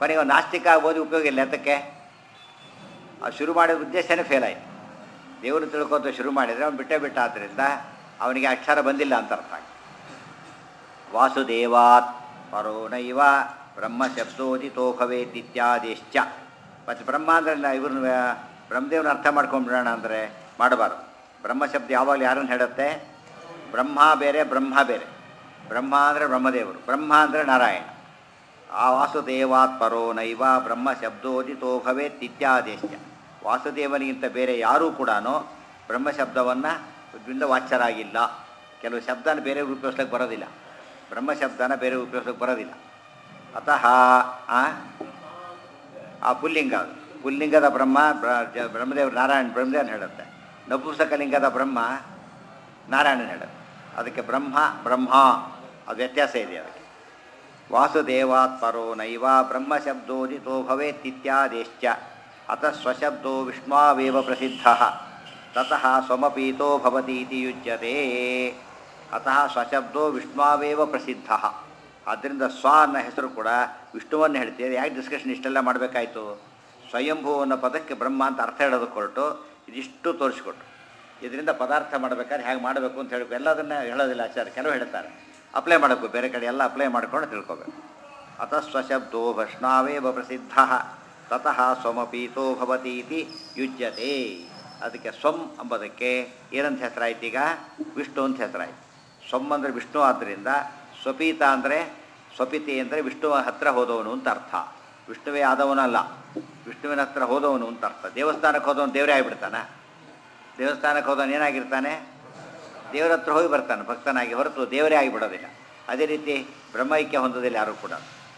ಕೊನೆಗೆ ಅವ್ನು ನಾಸ್ತಿಕ ಆಗ್ಬೋದು ಉಪಯೋಗ ಇಲ್ಲ ಅದಕ್ಕೆ ಆ ಶುರು ಮಾಡಿದ ಉದ್ದೇಶನೇ ಫೇಲ್ ಆಯಿತು ದೇವರು ತಿಳ್ಕೊತ ಶುರು ಮಾಡಿದರೆ ಅವ್ನು ಬಿಟ್ಟೇ ಬಿಟ್ಟ ಆದ್ದರಿಂದ ಅವನಿಗೆ ಅಕ್ಷರ ಬಂದಿಲ್ಲ ಅಂತ ಅರ್ಥ ಆಗುತ್ತೆ ವಾಸುದೇವಾತ್ ಪರೋ ನೈವ ಬ್ರಹ್ಮ ಶಬ್ದೋದಿತೋ ಭವೇತ್ ಇತ್ಯಾದಿಶ್ಚ ಮತ್ತು ಬ್ರಹ್ಮ ಅಂದರೆ ಇವ್ರನ್ನ ಬ್ರಹ್ಮದೇವ್ರನ್ನ ಅರ್ಥ ಮಾಡ್ಕೊಂಡ್ಬಿಡೋಣ ಅಂದರೆ ಮಾಡಬಾರ್ದು ಬ್ರಹ್ಮ ಶಬ್ದ ಯಾವಾಗಲೂ ಯಾರನ್ನು ಹೇಳುತ್ತೆ ಬ್ರಹ್ಮ ಬೇರೆ ಬ್ರಹ್ಮ ಬೇರೆ ಬ್ರಹ್ಮ ಅಂದರೆ ಬ್ರಹ್ಮದೇವರು ಬ್ರಹ್ಮ ಅಂದರೆ ನಾರಾಯಣ ಆ ವಾಸುದೇವಾತ್ ಪರೋ ನೈವ ಬ್ರಹ್ಮ ಶಬ್ದೋದಿತೋ ಭವೇತ್ ಇತ್ಯಾದಿಶ್ಚ ವಾಸುದೇವನಿಗಿಂತ ಬೇರೆ ಯಾರೂ ಕೂಡ ಬ್ರಹ್ಮ ಶಬ್ದವನ್ನು ಇದರಿಂದ ವಾಚ್ಯರಾಗಿಲ್ಲ ಕೆಲವು ಶಬ್ದನ ಬೇರೆ ಉಪಯೋಗಿಸ್ಲಿಕ್ಕೆ ಬರೋದಿಲ್ಲ ಬ್ರಹ್ಮ ಶಬ್ದನ ಬೇರೆ ಉಪಯೋಗಿಸ್ಲಿಕ್ಕೆ ಬರೋದಿಲ್ಲ ಅತಃ ಆ ಆ ಪುಲ್ಲಿಂಗ ಅದು ಪುಲ್ಲಿಂಗದ ಬ್ರಹ್ಮ ಬ್ರ- ಜ- ಬ್ರಹ್ಮದೇವರು ನಾರಾಯಣ ಬ್ರಹ್ಮದೇವನ ಹೇಳುತ್ತೆ ನಪುಂಸಕಲಿಂಗದ ಬ್ರಹ್ಮ ನಾರಾಯಣನ ಹೇಳುತ್ತೆ ಅದಕ್ಕೆ ಬ್ರಹ್ಮ ಬ್ರಹ್ಮ ಅದು ವ್ಯತ್ಯಾಸ ಇದೆ ಅದಕ್ಕೆ ವಾಸುದೇವಾತ್ ಪರೋ ನೈವ ಬ್ರಹ್ಮ ಶಬ್ದೋದಿತೋ ಭವೇತ್ ಇತ್ಯಾದಿಶ್ಚ ಅತಃ ಸ್ವಶಬ್ದೋ ವಿಷ್ಣಾವೇವ ಪ್ರಸಿದ್ಧ ತತಃ ಸ್ವಮಪೀತೋ ಭವತಿ ಇತಿ ಯುಜ್ಯತೆ ಅತಃ ಸ್ವಶಬ್ದೋ ವಿಷ್ಣಾವೇವ ಪ್ರಸಿದ್ಧ ಆದ್ದರಿಂದ ಸ್ವ ಅನ್ನೋ ಹೆಸರು ಕೂಡ ವಿಷ್ಣುವನ್ನು ಹೇಳ್ತೀರಿ ಯಾಕೆ ಡಿಸ್ಕಷನ್ ಇಷ್ಟೆಲ್ಲ ಮಾಡಬೇಕಾಯ್ತು ಸ್ವಯಂಭೂ ಅನ್ನೋ ಪದಕ್ಕೆ ಬ್ರಹ್ಮ ಅಂತ ಅರ್ಥ ಹೇಳೋದಕ್ಕೆ ಹೊರಟು ಇದಿಷ್ಟು ತೋರಿಸ್ಕೊಟ್ರು ಇದರಿಂದ ಪದಾರ್ಥ ಮಾಡಬೇಕಾದ್ರೆ ಹೇಗೆ ಮಾಡಬೇಕು ಅಂತ ಹೇಳಬೇಕು ಎಲ್ಲದನ್ನ ಹೇಳೋದಿಲ್ಲ ಆಚಾರ್ಯ ಕೆಲವು ಹೇಳ್ತಾರೆ ಅಪ್ಲೈ ಮಾಡಬೇಕು ಬೇರೆ ಕಡೆ ಎಲ್ಲ ಅಪ್ಲೈ ಮಾಡ್ಕೊಂಡು ತಿಳ್ಕೊಬೇಕು ಅತಃ ಸ್ವಶಬ್ದೋ ಭಷ್ಣಾವೇವ ಪ್ರಸಿದ್ಧ ತತಃ ಸ್ವಮಪೀತೋ ಭವತಿ ಇತಿ ಯುಜ್ಯತೆ ಅದಕ್ಕೆ ಸ್ವಂ ಎಂಬುದಕ್ಕೆ ಏನಂತ ಹೆಸರಾಯ್ತು ಈಗ ವಿಷ್ಣು ಅಂತ ಹೆಸರಾಯ್ತು ಸ್ವಂ ಅಂದರೆ ವಿಷ್ಣು ಆದ್ದರಿಂದ ಸ್ವಪೀತ ಅಂದರೆ ಸ್ವಪಿತಿ ಅಂದರೆ ವಿಷ್ಣುವ ಹತ್ರ ಹೋದವನು ಅಂತ ಅರ್ಥ ವಿಷ್ಣುವೇ ಆದವನಲ್ಲ ವಿಷ್ಣುವಿನ ಹತ್ರ ಹೋದವನು ಅಂತ ಅರ್ಥ ದೇವಸ್ಥಾನಕ್ಕೆ ಹೋದವನು ದೇವರೇ ಆಗಿಬಿಡ್ತಾನೆ ದೇವಸ್ಥಾನಕ್ಕೆ ಹೋದವನು ಏನಾಗಿರ್ತಾನೆ ದೇವರ ಹತ್ರ ಹೋಗಿ ಬರ್ತಾನೆ ಭಕ್ತನಾಗಿ ಹೊರತು ದೇವರೇ ಆಗಿಬಿಡೋದಿಲ್ಲ ಅದೇ ರೀತಿ ಬ್ರಹ್ಮೈಕ್ಯ ಹೊಂದೋದಿಲ್ಲ ಯಾರೂ ಕೂಡ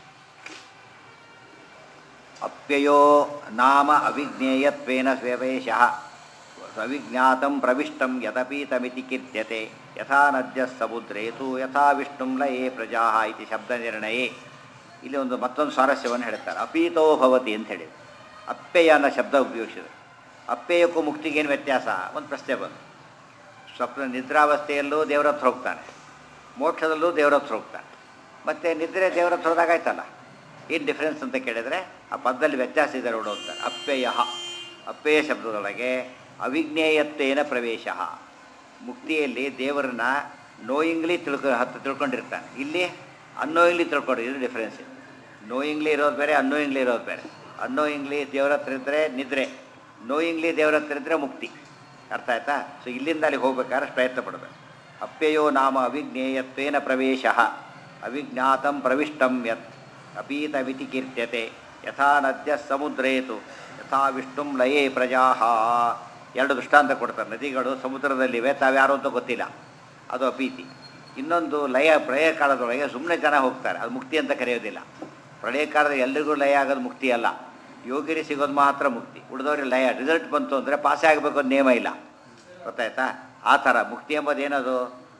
ಅಪ್ಯಯೋ ನಾಮ ಅವಿಜ್ಞೇಯತ್ವೇನ ಸ್ವೇವೇಶ ಅವಿಜ್ಞಾತಂ ಪ್ರವಿಷ್ಟಂ ಯತಪೀತಮಿತಿ ಕೀರ್ತ್ಯತೆ ಯಥಾ ನದ್ಯ ಸಮುದ್ರೇತು ಯಥಾ ವಿಷ್ಣುಂ ಲಯೇ ಪ್ರಜಾ ಇತಿ ಶಬ್ದ ನಿರ್ಣಯೇ ಇಲ್ಲಿ ಒಂದು ಮತ್ತೊಂದು ಸ್ವಾರಸ್ಯವನ್ನು ಹೇಳ್ತಾರೆ ಅಪೀತೋ ಭವತಿ ಅಂತ ಹೇಳಿ ಅಪ್ಪೆಯ ಅನ್ನೋ ಶಬ್ದ ಉಪಯೋಗಿಸಿದರು ಅಪ್ಪೆಯಕ್ಕೂ ಮುಕ್ತಿಗೇನು ವ್ಯತ್ಯಾಸ ಒಂದು ಪ್ರಶ್ನೆ ಬಂತು ಸ್ವಪ್ನ ನಿದ್ರಾವಸ್ಥೆಯಲ್ಲೂ ದೇವರ ಹತ್ರ ಹೋಗ್ತಾನೆ ಮೋಕ್ಷದಲ್ಲೂ ದೇವರ ಹತ್ರ ಹೋಗ್ತಾನೆ ಮತ್ತು ನಿದ್ರೆ ದೇವರ ಹತ್ರ ಹೋದಾಗಾಯ್ತಲ್ಲ ಏನು ಡಿಫ್ರೆನ್ಸ್ ಅಂತ ಕೇಳಿದರೆ ಆ ಪದದಲ್ಲಿ ವ್ಯತ್ಯಾಸ ಇದೆ ನೋಡು ಅಂತಾರೆ ಅಪ್ಪೇಯ ಅಪ್ಪೇಯ ಶಬ್ದದೊಳಗೆ ಅವಿಜ್ಞೇಯತ್ವೇನ ಪ್ರವೇಶ ಮುಕ್ತಿಯಲ್ಲಿ ದೇವರನ್ನ ನೋಯಿಂಗ್ಲಿ ತಿಳ್ಕೊ ಹತ್ತು ತಿಳ್ಕೊಂಡಿರ್ತಾನೆ ಇಲ್ಲಿ ಅನ್ನೋಯಿಂಗ್ಲಿ ತಿಳ್ಕೊಂಡು ಇದು ಡಿಫ್ರೆನ್ಸ್ ಇದೆ ನೋಯಿಂಗ್ಲಿ ಇರೋದು ಬೇರೆ ಅನ್ನೋಯಿಂಗ್ಲಿ ಇರೋದು ಬೇರೆ ಅನ್ನೋಯಿಂಗ್ಲಿ ದೇವರ ಹತ್ರ ಇದ್ದರೆ ನಿದ್ರೆ ನೋಯಿಂಗ್ಲಿ ದೇವರ ಹತ್ರ ಇದ್ದರೆ ಮುಕ್ತಿ ಅರ್ಥ ಆಯ್ತಾ ಸೊ ಇಲ್ಲಿಂದ ಅಲ್ಲಿ ಹೋಗ್ಬೇಕಾದ್ರೆ ಪ್ರಯತ್ನ ಪಡಬೇಕು ಅಪ್ಯಯೋ ನಾಮ ಅವಿಜ್ಞೇಯತ್ವೇನ ಪ್ರವೇಶ ಅವಿಜ್ಞಾತಂ ಪ್ರವಿಷ್ಟಂ ಯತ್ ಅಪೀತಮಿತಿ ಕೀರ್ತ್ಯತೆ ಯಥಾ ನದ್ಯ ಸಮುದ್ರೇತು ಯಥಾ ವಿಷ್ಣುಂ ಲಯೇ ಪ್ರಜಾ ಎರಡು ದೃಷ್ಟಾಂತ ಕೊಡ್ತಾರೆ ನದಿಗಳು ಸಮುದ್ರದಲ್ಲಿವೆ ತಾವ್ಯಾರು ಅಂತ ಗೊತ್ತಿಲ್ಲ ಅದು ಅಪೀತಿ ಇನ್ನೊಂದು ಲಯ ಪ್ರಳಯ ಕಾಲದೊಳಗೆ ಸುಮ್ಮನೆ ಜನ ಹೋಗ್ತಾರೆ ಅದು ಮುಕ್ತಿ ಅಂತ ಕರೆಯೋದಿಲ್ಲ ಪ್ರಳಯ ಕಾಲದಲ್ಲಿ ಎಲ್ರಿಗೂ ಲಯ ಆಗೋದು ಮುಕ್ತಿ ಅಲ್ಲ ಯೋಗಿರಿ ಸಿಗೋದು ಮಾತ್ರ ಮುಕ್ತಿ ಉಳಿದವ್ರಿಗೆ ಲಯ ರಿಸಲ್ಟ್ ಬಂತು ಅಂದರೆ ಪಾಸೇ ಆಗಬೇಕು ಅಂತ ನಿಯಮ ಇಲ್ಲ ಗೊತ್ತಾಯ್ತಾ ಆ ಥರ ಮುಕ್ತಿ ಎಂಬುದು ಏನದು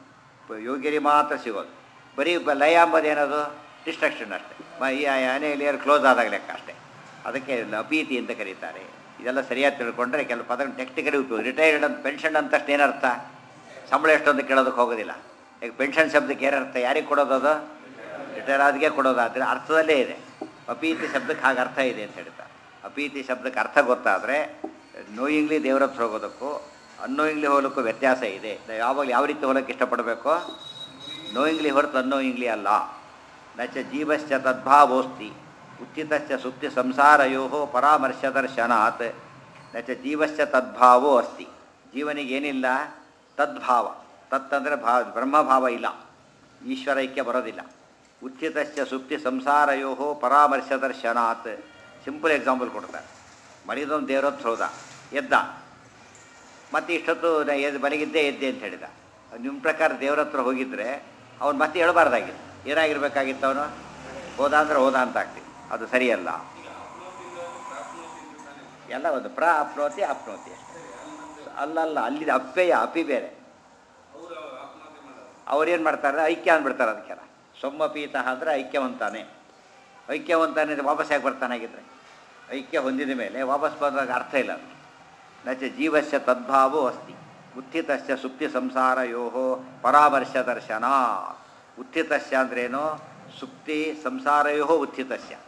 ಪ- ಯೋಗಿರಿ ಮಾತ್ರ ಸಿಗೋದು ಬರೀ ಬ- ಲಯ ಎಂಬುದು ಏನದು ಡಿಸ್ಟ್ರಕ್ಷನ್ ಅಷ್ಟೇ ಮ- ಈ ಆನೆ ಲೇಯರ್ ಕ್ಲೋಸ್ ಆದಾಗ ಲೆಕ್ಕ ಅಷ್ಟೇ ಅದಕ್ಕೆ ಅಪೀತಿ ಅಂತ ಕರೀತಾರೆ ಇದೆಲ್ಲ ಸರಿಯಾಗಿ ತಿಳ್ಕೊಂಡ್ರೆ ಕೆಲವು ಪದ ಟೆಕ್ನಿಕಲಿ ಉಪಯೋಗ ರಿಟೈರ್ಡ್ ಅಂತ ಪೆನ್ಷನ್ ಅಂತ ತಕ್ಷಣ ಏನರ್ಥ ಸಂಬಳ ಎಷ್ಟು ಅಂತ ಕೇಳೋದಕ್ಕೆ ಹೋಗೋದಿಲ್ಲ ಈಗ ಪೆನ್ಷನ್ ಶಬ್ದಕ್ಕೆ ಏನರ್ಥ ಯಾರಿಗೆ ಕೊಡೋದು ಅದು ರಿಟೈರ್ ಆದ್ಗೆ ಕೊಡೋದಾದ್ರೆ ಅರ್ಥದಲ್ಲೇ ಇದೆ ಅಪೀತಿ ಶಬ್ದಕ್ಕೆ ಹಾಗೆ ಅರ್ಥ ಇದೆ ಅಂತ ಹೇಳ್ತಾರೆ ಅಪೀತಿ ಶಬ್ದಕ್ಕೆ ಅರ್ಥ ಗೊತ್ತಾದರೆ ನೋಯಿಂಗ್ಲಿ ದೇವ್ರ ಹತ್ರ ಹೋಗೋದಕ್ಕೂ ಅನ್ನೋಯಿಂಗ್ಲಿ ಹೋಗೋದಕ್ಕೂ ವ್ಯತ್ಯಾಸ ಇದೆ ನಾವು ಯಾವಾಗ ಯಾವ ರೀತಿ ಹೋಗೋಕ್ಕೆ ಇಷ್ಟಪಡಬೇಕು ನೋಯಿಂಗ್ಲಿ ಹೊರತು ಅನ್ನೋಯಿಂಗ್ಲಿ ಅಲ್ಲ ನಚ ಜೀವಶ್ಚ ತದ್ಭಾವೋಸ್ತಿ ಉಚಿತಶ್ಚ ಸುಪ್ತಿ ಸಂಸಾರಯೋ ಪರಾಮರ್ಶದರ್ಶನಾತ್ ನಚ ಜೀವಶ್ಚ ತದ್ಭಾವೋ ಅಸ್ತಿ ಜೀವನಿಗೇನಿಲ್ಲ ತದ್ಭಾವ ತತ್ತಂದರೆ ಭಾವ ಬ್ರಹ್ಮಭಾವ ಇಲ್ಲ ಈಶ್ವರ ಐಕ್ಯ ಬರೋದಿಲ್ಲ ಉಚಿತಶ್ಚ ಸುಪ್ತಿ ಸಂಸಾರಯೋ ಪರಾಮರ್ಶದರ್ಶನಾತ್ ಸಿಂಪಲ್ ಎಕ್ಸಾಂಪಲ್ ಕೊಡ್ತಾರೆ ಮರಿದೊಂದು ದೇವ್ರ ಹತ್ರ ಹೋದ ಎದ್ದ ಮತ್ತೆ ಇಷ್ಟೊತ್ತು ನಾ ಎದ್ದು ಮಲಗಿದ್ದೇ ಎದ್ದೆ ಅಂತ ಹೇಳಿದ ನಿಮ್ಮ ಪ್ರಕಾರ ದೇವ್ರ ಹತ್ರ ಹೋಗಿದ್ರೆ ಅವ್ನು ಮತ್ತೆ ಹೇಳಬಾರ್ದಾಗಿತ್ತು ಏನಾಗಿರ್ಬೇಕಾಗಿತ್ತು ಅವನು ಹೋದ ಅಂದ್ರೆ ಹೋದ ಅಂತ ಆಗ್ತಿತ್ತು ಅದು ಸರಿಯಲ್ಲ ಎಲ್ಲ ಒಂದು ಪ್ರ ಅಪ್ನೋತಿ ಅಪ್ನೋತಿ ಅಷ್ಟೇ ಅಲ್ಲಲ್ಲ ಅಲ್ಲಿ ಅಪ್ಪೆಯ ಅಪಿ ಬೇರೆ ಅವ್ರೇನು ಮಾಡ್ತಾರೆ ಐಕ್ಯ ಅಂದ್ಬಿಡ್ತಾರೆ ಅದಕ್ಕೆಲ್ಲ ಸೊಮ್ಮಪೀತ ಅಂದರೆ ಐಕ್ಯವಂತಾನೆ ಐಕ್ಯವಂತಾನೆ ಅಂದ್ರೆ ವಾಪಸ್ ಯಾಕೆ ಬರ್ತಾನಾಗಿದ್ರೆ ಐಕ್ಯ ಹೊಂದಿದ ಮೇಲೆ ವಾಪಸ್ ಬಂದಾಗ ಅರ್ಥ ಇಲ್ಲ ಅದು ನಚ ಜೀವಸ್ಯ ತದ್ಭಾವೋ ಅಸ್ತಿ ಉತ್ಥಿತಸ್ಯ ಸುಪ್ತಿ ಸಂಸಾರಯೋ ಪರಾಮರ್ಶ ದರ್ಶನ ಉತ್ಥಿತಸ್ಯ ಅಂದ್ರೇನು ಸುಪ್ತಿ ಸಂಸಾರಯೋ ಉತ್ಥಿತಸ್ಯ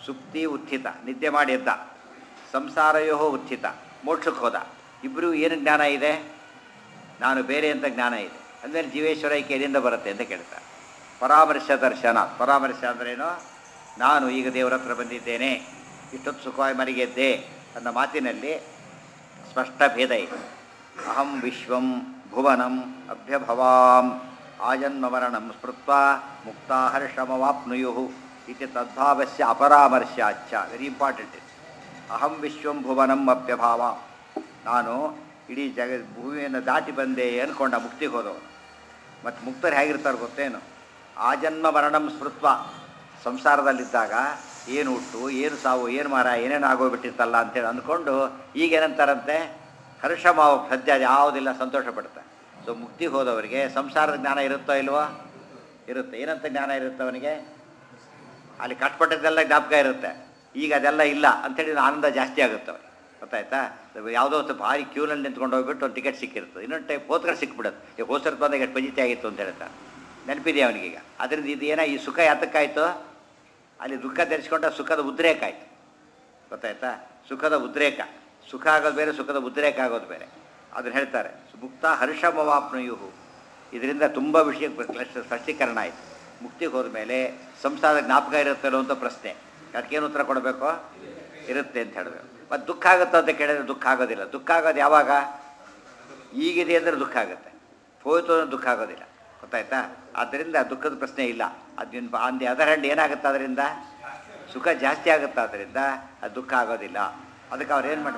ಸುಪ್ತಿ ಉತ್ಥಿತ ನಿದ್ದೆ ಮಾಡಿ ಎದ್ದ ಸಂಸಾರಯೋ ಉತ್ಥಿತ ಮೋಕ್ಷಕ್ಕೆ ಹೋದ ಇಬ್ಬರು ಏನು ಜ್ಞಾನ ಇದೆ ನಾನು ಬೇರೆ ಅಂತ ಜ್ಞಾನ ಇದೆ ಅಂದಮೇಲೆ ಜೀವೇಶ್ವರ ಈಕೆ ಎಲ್ಲಿಂದ ಬರುತ್ತೆ ಅಂತ ಕೇಳ್ತಾರೆ ಪರಾಮರ್ಶ ದರ್ಶನ ಪರಾಮರ್ಶ ಅಂದ್ರೇನು ನಾನು ಈಗ ದೇವರ ಹತ್ರ ಬಂದಿದ್ದೇನೆ ಇಷ್ಟೊತ್ತು ಸುಖವಾಗಿ ಮರಿಗೆದ್ದೆ ಅನ್ನೋ ಮಾತಿನಲ್ಲಿ ಸ್ಪಷ್ಟ ಭೇದ ಇದೆ ಅಹಂ ವಿಶ್ವಂ ಭುವನಂ ಅಭ್ಯಭವಾಂ ಆಜನ್ಮಮರಣಂ ಸ್ಮೃತ್ವ ಮುಕ್ತಾ ಹರ್ಷಮವಾಪ್ನುಯು ಇತಿ ತದ್ಭಾವಸ್ಯ ಅಪರಾಮರ್ಶಾಚ್ಯ ವೆರಿ ಇಂಪಾರ್ಟೆಂಟ್ ಅಹಂ ವಿಶ್ವಂ ಭುವನಂ ಅಪ್ಯಭಾವ ನಾನು ಇಡೀ ಜಗ ಭೂಮಿಯನ್ನು ದಾಟಿ ಬಂದೆ ಅಂದ್ಕೊಂಡ ಮುಕ್ತಿಗೆ ಹೋದವನು ಮತ್ತು ಮುಕ್ತರು ಹೇಗಿರ್ತಾರೆ ಗೊತ್ತೇನು ಆಜನ್ಮ ಮರಣಂ ಸ್ಮೃತ್ವ ಸಂಸಾರದಲ್ಲಿದ್ದಾಗ ಏನು ಹುಟ್ಟು ಏನು ಸಾವು ಏನು ಮಾರ ಏನೇನು ಆಗೋಗ್ಬಿಟ್ಟಿರ್ತಲ್ಲ ಅಂತೇಳಿ ಅಂದ್ಕೊಂಡು ಈಗೇನಂತಾರಂತೆ ಹರ್ಷ ಮಾವ ಸದ್ಯ ಅದು ಯಾವುದಿಲ್ಲ ಸಂತೋಷ ಪಡ್ತಾರೆ ಸೊ ಮುಕ್ತಿಗೆ ಹೋದವರಿಗೆ ಸಂಸಾರದ ಜ್ಞಾನ ಇರುತ್ತೋ ಇಲ್ವೋ ಇರುತ್ತೆ ಏನಂತ ಜ್ಞಾನ ಇರುತ್ತೆ ಅವನಿಗೆ ಅಲ್ಲಿ ಕಷ್ಟಪಟ್ಟದ್ದೆಲ್ಲ ಜ್ಞಾಪಕ ಇರುತ್ತೆ ಈಗ ಅದೆಲ್ಲ ಇಲ್ಲ ಅಂಥೇಳಿ ಆನಂದ ಜಾಸ್ತಿ ಆಗುತ್ತೆ ಅವ್ರಿಗೆ ಗೊತ್ತಾಯ್ತಾ ಯಾವುದೋ ಒಂದು ಭಾರಿ ಕ್ಯೂನಲ್ಲಿ ನಿಂತ್ಕೊಂಡು ಹೋಗ್ಬಿಟ್ಟು ಒಂದು ಟಿಕೆಟ್ ಸಿಕ್ಕಿರ್ತದೆ ಇನ್ನೊಂದು ಟೈಪ್ ಹೋದ್ಕಡೆ ಸಿಕ್ಬಿಡುತ್ತೆ ಈಗ ಹೋಸರ್ ಬಂದಾಗ ಎಷ್ಟು ಪಂಜಿತಿ ಆಗಿತ್ತು ಅಂತ ಹೇಳ್ತಾರೆ ನೆನಪಿದೆ ಅವನಿಗೀಗ ಅದರಿಂದ ಇದು ಏನೋ ಈ ಸುಖ ಯಾತಕ್ಕಾಯಿತು ಅಲ್ಲಿ ದುಃಖ ಧರಿಸ್ಕೊಂಡ ಸುಖದ ಉದ್ರೇಕ ಆಯಿತು ಗೊತ್ತಾಯ್ತಾ ಸುಖದ ಉದ್ರೇಕ ಸುಖ ಆಗೋದು ಬೇರೆ ಸುಖದ ಉದ್ರೇಕ ಆಗೋದು ಬೇರೆ ಅದನ್ನು ಹೇಳ್ತಾರೆ ಮುಕ್ತ ಹರ್ಷಮವಾಪ್ನುಯುಹು ಇದರಿಂದ ತುಂಬ ವಿಷಯ ಕ್ಲಷ್ಟ- ಸ್ಪಷ್ಟೀಕರಣ ಆಯಿತು ಮುಕ್ತಿಗೆ ಹೋದ ಮೇಲೆ ಸಂಸಾರದ ಜ್ಞಾಪಕ ಇರುತ್ತಲ್ಲೋ ಅಂತ ಪ್ರಶ್ನೆ ಅದಕ್ಕೇನು ಉತ್ತರ ಕೊಡಬೇಕು ಇರುತ್ತೆ ಅಂತ ಹೇಳಬೇಕು ಮತ್ತು ದುಃಖ ಆಗುತ್ತೋ ಅಂತ ಕೇಳಿದ್ರೆ ದುಃಖ ಆಗೋದಿಲ್ಲ ದುಃಖ ಆಗೋದು ಯಾವಾಗ ಈಗಿದೆ ಅಂದರೆ ದುಃಖ ಆಗುತ್ತೆ ಹೋಯ್ತು ಅಂದ್ರೆ ದುಃಖ ಆಗೋದಿಲ್ಲ ಗೊತ್ತಾಯ್ತಾ ಆದ್ದರಿಂದ ದುಃಖದ ಪ್ರಶ್ನೆ ಇಲ್ಲ ಅದನ್ನ ಅಂದು ಅದರ್ ಹ್ಯಾಂಡ್ ಏನಾಗುತ್ತೆ ಅದರಿಂದ ಸುಖ ಜಾಸ್ತಿ ಆಗುತ್ತೆ ಅದರಿಂದ ಅದು ದುಃಖ ಆಗೋದಿಲ್ಲ ಅದಕ್ಕೆ ಅವ್ರು ಏನು ಮಾಡಿ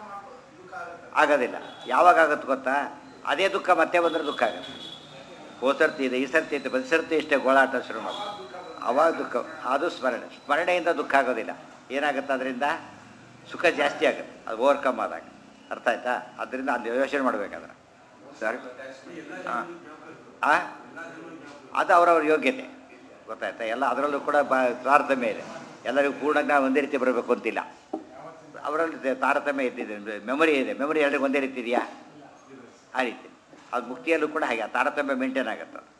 ಆಗೋದಿಲ್ಲ ಯಾವಾಗ ಆಗುತ್ತೆ ಗೊತ್ತಾ ಅದೇ ದುಃಖ ಮತ್ತೆ ಬಂದರೆ ದುಃಖ ಆಗುತ್ತೆ ಹೋದ ಸರ್ತಿ ಇದೆ ಈ ಸರ್ತಿ ಇದೆ ಬದ ಸರ್ತಿ ಇಷ್ಟೇ ಗೋಳಾಟ ಶುರು ಮಾಡಿ ಅವಾಗ ದುಃಖ ಅದು ಸ್ಮರಣೆ ಸ್ಮರಣೆಯಿಂದ ದುಃಖ ಆಗೋದಿಲ್ಲ ಏನಾಗುತ್ತೆ ಅದರಿಂದ ಸುಖ ಜಾಸ್ತಿ ಆಗುತ್ತೆ ಅದು ಓವರ್ಕಮ್ ಆದಾಗ ಅರ್ಥ ಆಯ್ತಾ ಅದರಿಂದ ಅದು ಯೋಚನೆ ಮಾಡಬೇಕಾದ್ರೆ ಸರ್ ಹಾಂ ಆ ಅದು ಅವರವ್ರ ಯೋಗ್ಯತೆ ಗೊತ್ತಾಯ್ತಾ ಎಲ್ಲ ಅದರಲ್ಲೂ ಕೂಡ ಬ ತಾರತಮ್ಯ ಇದೆ ಎಲ್ಲರಿಗೂ ಪೂರ್ಣ ಒಂದೇ ರೀತಿ ಬರಬೇಕು ಅಂತಿಲ್ಲ ಅವರಲ್ಲಿ ತೆ- ತಾರತಮ್ಯ ಇದ್ದಿದೆ ಮೆಮೊರಿ ಇದೆ ಮೆಮೊರಿ ಎಲ್ಲರಿಗೂ ಒಂದೇ ರೀತಿ ಇದೆಯಾ ಆ ರೀತಿ ಅದು ಮುಕ್ತಿಯಲ್ಲೂ ಕೂಡ ಹಾಗೆ ಆ ತಾರತಮ್ಯ ಮೇಂಟೈನ್ ಆಗುತ್ತೆ ಅದು.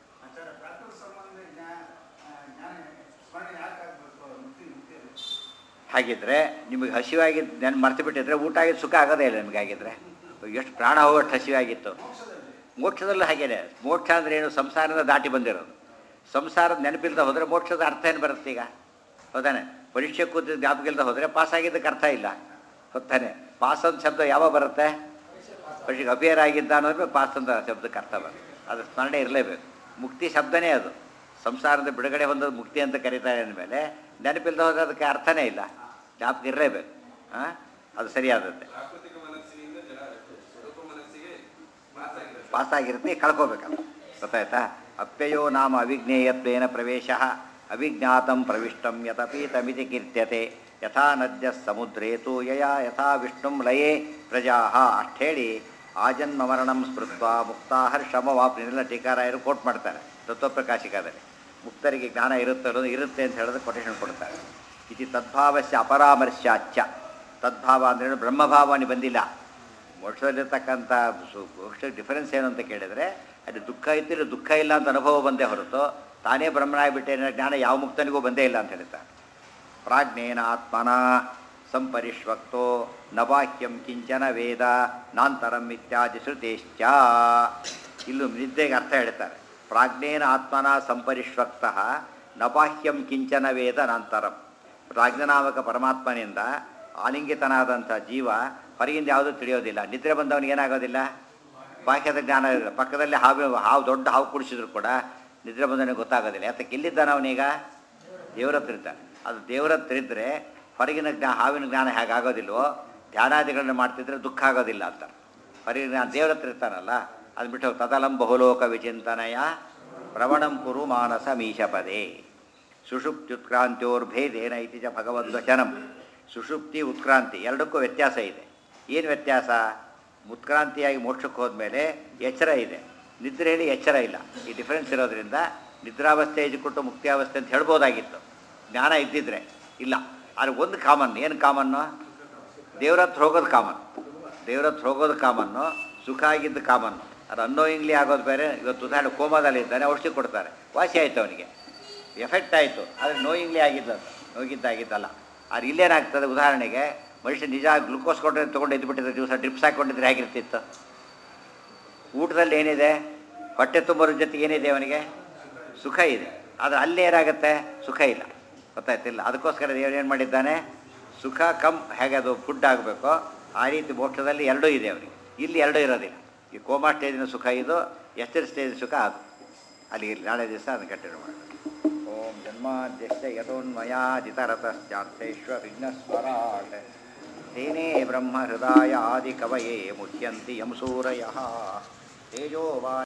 ಹಾಗಿದ್ರೆ ನಿಮಗೆ ಹಸಿವಾಗಿ ನೆನ್ ಮರ್ತು ಬಿಟ್ಟಿದ್ರೆ ಊಟ ಆಗಿದ್ದು ಸುಖ ಆಗೋದೇ ಇಲ್ಲ ನಿಮಗೆ ಆಗಿದ್ರೆ ಎಷ್ಟು ಪ್ರಾಣ ಹೋಗೋಷ್ಟು ಹಸಿವಾಗಿತ್ತು ಮೋಕ್ಷದಲ್ಲೂ ಹಾಗೇನೆ ಮೋಕ್ಷ ಅಂದ್ರೆ ಏನು ಸಂಸಾರದ ದಾಟಿ ಬಂದಿರೋದು ಸಂಸಾರದ ನೆನಪಿಲ್ದ ಹೋದರೆ ಮೋಕ್ಷದ ಅರ್ಥ ಏನು ಬರುತ್ತೆ ಈಗ ಹೌದಾನೆ ಪರೀಕ್ಷೆ ಕೂತಿದ್ದು ಜ್ಞಾಪಕ ಇಲ್ದ ಹೋದರೆ ಪಾಸ್ ಆಗಿದ್ದಕ್ಕೆ ಅರ್ಥ ಇಲ್ಲ ಹೊತ್ತಾನೆ ಪಾಸ್ ಅಂತ ಶಬ್ದ ಯಾವಾಗ ಬರುತ್ತೆ ಪರೀಕ್ಷೆಗೆ ಅಪಿಯರ್ ಆಗಿದ್ದ ಅನ್ನೋದ್ರೆ ಪಾಸ್ ಅಂತ ಶಬ್ದಕ್ಕೆ ಅರ್ಥ ಬರುತ್ತೆ ಅದು ಸ್ಮರಣೆ ಇರಲೇಬೇಕು ಮುಕ್ತಿ ಶಬ್ದನೇ ಅದು ಸಂಸಾರದ ಬಿಡುಗಡೆ ಹೊಂದೋದು ಮುಕ್ತಿ ಅಂತ ಕರೀತಾರೆ ಅಂದಮೇಲೆ ನೆನಪಿಲ್ದ ಹೋದ್ರೆ ಅದಕ್ಕೆ ಅರ್ಥನೇ ಇಲ್ಲ ಜ್ಞಾಪಕ ಇರಲೇಬೇಕು ಹಾಂ ಅದು ಸರಿಯಾದತ್ತೆ ಪ್ರಾಕೃತಿಕ ಮನಸ್ಸಿನಿಂದ ಜಡ ಸ್ವರೂಪ ಮನಸ್ಸಿಗೆ ಪಾಸ್ ಆಗಿರುತ್ತೆ ಪಾಸ್ ಆಗಿರುತ್ತೆ ಕಳ್ಕೋಬೇಕಲ್ಲ ಗೊತ್ತಾಯ್ತಾ ಅಪ್ಯಯೋ ನಾಮ ಅವಿಜ್ಞೇಯತ್ವೇನ ಪ್ರವೇಶ ಅವಿಜ್ಞಾತಂ ಪ್ರವಿಷ್ಟಂ ಯತಪೀತಮಿತಿ ಕೀರ್ತ್ಯತೆ ಯಥಾ ನದ್ಯ ಸಮುದ್ರೇತು ಯಯ ಯಥಾ ವಿಷ್ಣುಂ ಲಯೇ ಪ್ರಜಾ ಅಷ್ಟೇಳಿ ಆಜನ್ಮ ಮರಣಂ ಸ್ಮೃತ್ವ ಮುಕ್ತಾಹರ್ಷಮವಾಪ್ನೆಲ್ಲ ಟೀಕಾರಾಯರು ಕೋಟ್ ಮಾಡ್ತಾರೆ ತತ್ವಪ್ರಕಾಶಿಕದಲ್ಲಿ ಮುಕ್ತರಿಗೆ ಜ್ಞಾನ ಇರುತ್ತೆ ಅನ್ನೋದು ಇರುತ್ತೆ ಅಂತ ಹೇಳಿದ್ರೆ ಕೊಟೇಶನ್ ಕೊಡ್ತಾರೆ ಇತಿ ತದ್ಭಾವಸ್ಯ ಅಪರಾಮರ್ಶ್ಯಾಚ್ಚ ತದ್ಭಾವ ಅಂದ್ರೆ ಬ್ರಹ್ಮಭಾವನೆ ಬಂದಿಲ್ಲ ಮೋಕ್ಷದಲ್ಲಿರ್ತಕ್ಕಂಥ ಸು ಮೋಕ್ಷ ಡಿಫರೆನ್ಸ್ ಏನು ಅಂತ ಕೇಳಿದರೆ ಅದು ದುಃಖ ಇತ್ತು ಇಲ್ಲ ದುಃಖ ಇಲ್ಲ ಅಂತ ಅನುಭವ ಬಂದೇ ಹೊರತು ತಾನೇ ಬ್ರಹ್ಮನಾಗಿಬಿಟ್ಟೆ ಅನ್ನೋ ಜ್ಞಾನ ಯಾವ ಮುಕ್ತನಿಗೂ ಬಂದೇ ಇಲ್ಲ ಅಂತ ಹೇಳ್ತಾರೆ ಪ್ರಾಜ್ಞೇನ ಆತ್ಮನ ಸಂಪರಿಷ್ವಕ್ತೋ ನ ಬಾಹ್ಯಂ ಕಿಂಚನ ವೇದ ನಾಂತರಂ ಇತ್ಯಾದಿ ಶ್ರುತೇಶ್ಚ ಇಲ್ಲೂ ನಿದ್ದೆಗೆ ಅರ್ಥ ಹೇಳ್ತಾರೆ ಪ್ರಾಜ್ಞೇನ ಆತ್ಮನ ಸಂಪರಿಷ್ವಕ್ತಃ ನ ಬಾಹ್ಯಂ ಕಿಂಚನ ವೇದ ನಾಂತರಂ ಪ್ರಾಜ್ಞನಾಮಕ ಪರಮಾತ್ಮನಿಂದ ಆಲಿಂಗಿತನಾದಂಥ ಜೀವ ಹೊರಗಿಂದ ಯಾವುದೂ ತಿಳಿಯೋದಿಲ್ಲ ನಿದ್ರೆ ಬಂದವನಿಗೆ ಏನಾಗೋದಿಲ್ಲ ಬಾಹ್ಯದ ಜ್ಞಾನ ಇರಲ್ಲ ಪಕ್ಕದಲ್ಲಿ ಹಾವು ಹಾವು ದೊಡ್ಡ ಹಾವು ಕುಡಿಸಿದ್ರು ಕೂಡ ನಿದ್ರೆ ಬಂದವನಿಗೆ ಗೊತ್ತಾಗೋದಿಲ್ಲ ಯಾತಕ್ಕೆ ಎಲ್ಲಿದ್ದಾನೆ ಅವನೀಗ ದೇವ್ರ ಹತ್ರ ಇರ್ತಾನೆ ಅದು ದೇವ್ರ ಹತ್ರ ಇದ್ದರೆ ಹೊರಗಿನ ಜ್ಞಾ ಹಾವಿನ ಜ್ಞಾನ ಹೇಗಾಗೋದಿಲ್ವೋ ಧ್ಯಾನಾದಿಗಳನ್ನ ಮಾಡ್ತಿದ್ರೆ ದುಃಖ ಆಗೋದಿಲ್ಲ ಅಂತ ಹೊರಗಿನ ಜ್ಞಾನ ದೇವ್ರ ಹತ್ರ ಇರ್ತಾನಲ್ಲ ಅದು ಬಿಟ್ಟು ತದಲಂ ಬಹುಲೋಕ ವಿಚಿಂತನಯ ಪ್ರವಣಂ ಕುರು ಮಾನಸ ಮೀಶಪದೇ ಸುಷುಪ್ತ್ಯುತ್ಕ್ರಾಂತ್ಯೋರ್ಭೇದೇನ ಇತಿ ಚ ಭಗವದ್ವಚನಂ ಸುಷುಪ್ತಿ ಉತ್ಕ್ರಾಂತಿ ಎರಡಕ್ಕೂ ವ್ಯತ್ಯಾಸ ಇದೆ ಏನು ವ್ಯತ್ಯಾಸ ಉತ್ಕ್ರಾಂತಿಯಾಗಿ ಮೋಕ್ಷಕ್ಕೆ ಹೋದ್ಮೇಲೆ ಎಚ್ಚರ ಇದೆ ನಿದ್ರೆಯಲ್ಲಿ ಎಚ್ಚರ ಇಲ್ಲ ಈ ಡಿಫರೆನ್ಸ್ ಇರೋದ್ರಿಂದ ನಿದ್ರಾವಸ್ಥೆ ಇದ್ಕೊಟ್ಟು ಮುಕ್ತಿಯಾವಸ್ಥೆ ಅಂತ ಹೇಳ್ಬೋದಾಗಿತ್ತು ಜ್ಞಾನ ಇದ್ದಿದ್ರೆ ಇಲ್ಲ ಆದರೆ ಒಂದು ಕಾಮನ್ ಏನು ಕಾಮನ್ನು ದೇವ್ರ ಹತ್ರ ಹೋಗೋದು ಕಾಮನ್ ದೇವ್ರ ಹತ್ರ ಹೋಗೋದು ಕಾಮನ್ನು ಸುಖ ಆಗಿದ್ದು ಕಾಮನ್ನು ಅದು ಅನ್ನೋಯಿಂಗ್ಲಿ ಆಗೋದು ಬೇರೆ ಇವತ್ತು ಉದಾಹರಣೆ ಕೋಮಾದಲ್ಲಿ ಇದ್ದಾನೆ ಔಷಧಿ ಕೊಡ್ತಾರೆ ವಾಸಿ ಆಯಿತು ಅವನಿಗೆ ಎಫೆಕ್ಟ್ ಆಯಿತು ಆದರೆ ನೋಯಿಂಗ್ಲಿ ಆಗಿದ್ದು ಅದು ನೋಗಿದ್ದಾಗಿದ್ದಲ್ಲ ಅದು ಇಲ್ಲೇನಾಗ್ತದೆ ಉದಾಹರಣೆಗೆ ಮನುಷ್ಯ ನಿಜ ಗ್ಲುಕೋಸ್ ಕೊಟ್ಟರೆ ತೊಗೊಂಡು ಎದ್ದುಬಿಟ್ಟಿದ್ರೆ ದಿವಸ ಡ್ರಿಪ್ಸ್ ಹಾಕ್ಕೊಂಡಿದ್ರೆ ಹೇಗಿರ್ತಿತ್ತು ಊಟದಲ್ಲಿ ಏನಿದೆ ಹೊಟ್ಟೆ ತುಂಬೋರ ಜೊತೆಗೆ ಏನಿದೆ ಅವನಿಗೆ ಸುಖ ಇದೆ ಆದರೆ ಅಲ್ಲಿ ಏನಾಗುತ್ತೆ ಸುಖ ಇಲ್ಲ ಗೊತ್ತಾಯ್ತಿಲ್ಲ ಅದಕ್ಕೋಸ್ಕರ ದೇವರು ಏನು ಮಾಡಿದ್ದಾನೆ ಸುಖ ಕಮ್ ಹೇಗೆ ಅದು ಫುಡ್ ಆಗಬೇಕೋ ಆ ರೀತಿ ಮೋಕ್ಷದಲ್ಲಿ ಎರಡೂ ಇದೆ ಅವನಿಗೆ ಇಲ್ಲಿ ಎರಡೂ ಇರೋದಿಲ್ಲ ಈ ಕೋಮಾ ಸ್ಟೇಜಿನ ಸುಖ ಇದು ಎಷ್ಟರ ಸ್ಟೇಜ್ ಸುಖ ಅದು ಅಲ್ಲಿ ನಾಳೆ ದಿವಸ ಅದನ್ನು ಕಂಟಿನ್ಯೂ ಮಾಡಿ ಓಂ ಜನ್ಮಾದ್ಯಶ್ಚ ಯಥೋನ್ಮಯಾದಿತರತಶ್ಚಾರ್ಥೇಶ್ವ ವಿಘ್ನಸ್ವರಾಟ್ ತೇನೇ ಬ್ರಹ್ಮ ಹೃದಯ ಆದಿ ಕವಯೇ ಮುಹ್ಯಂತಿ ಯಂ ಸೂರಯಃ ತೇಜೋವಾ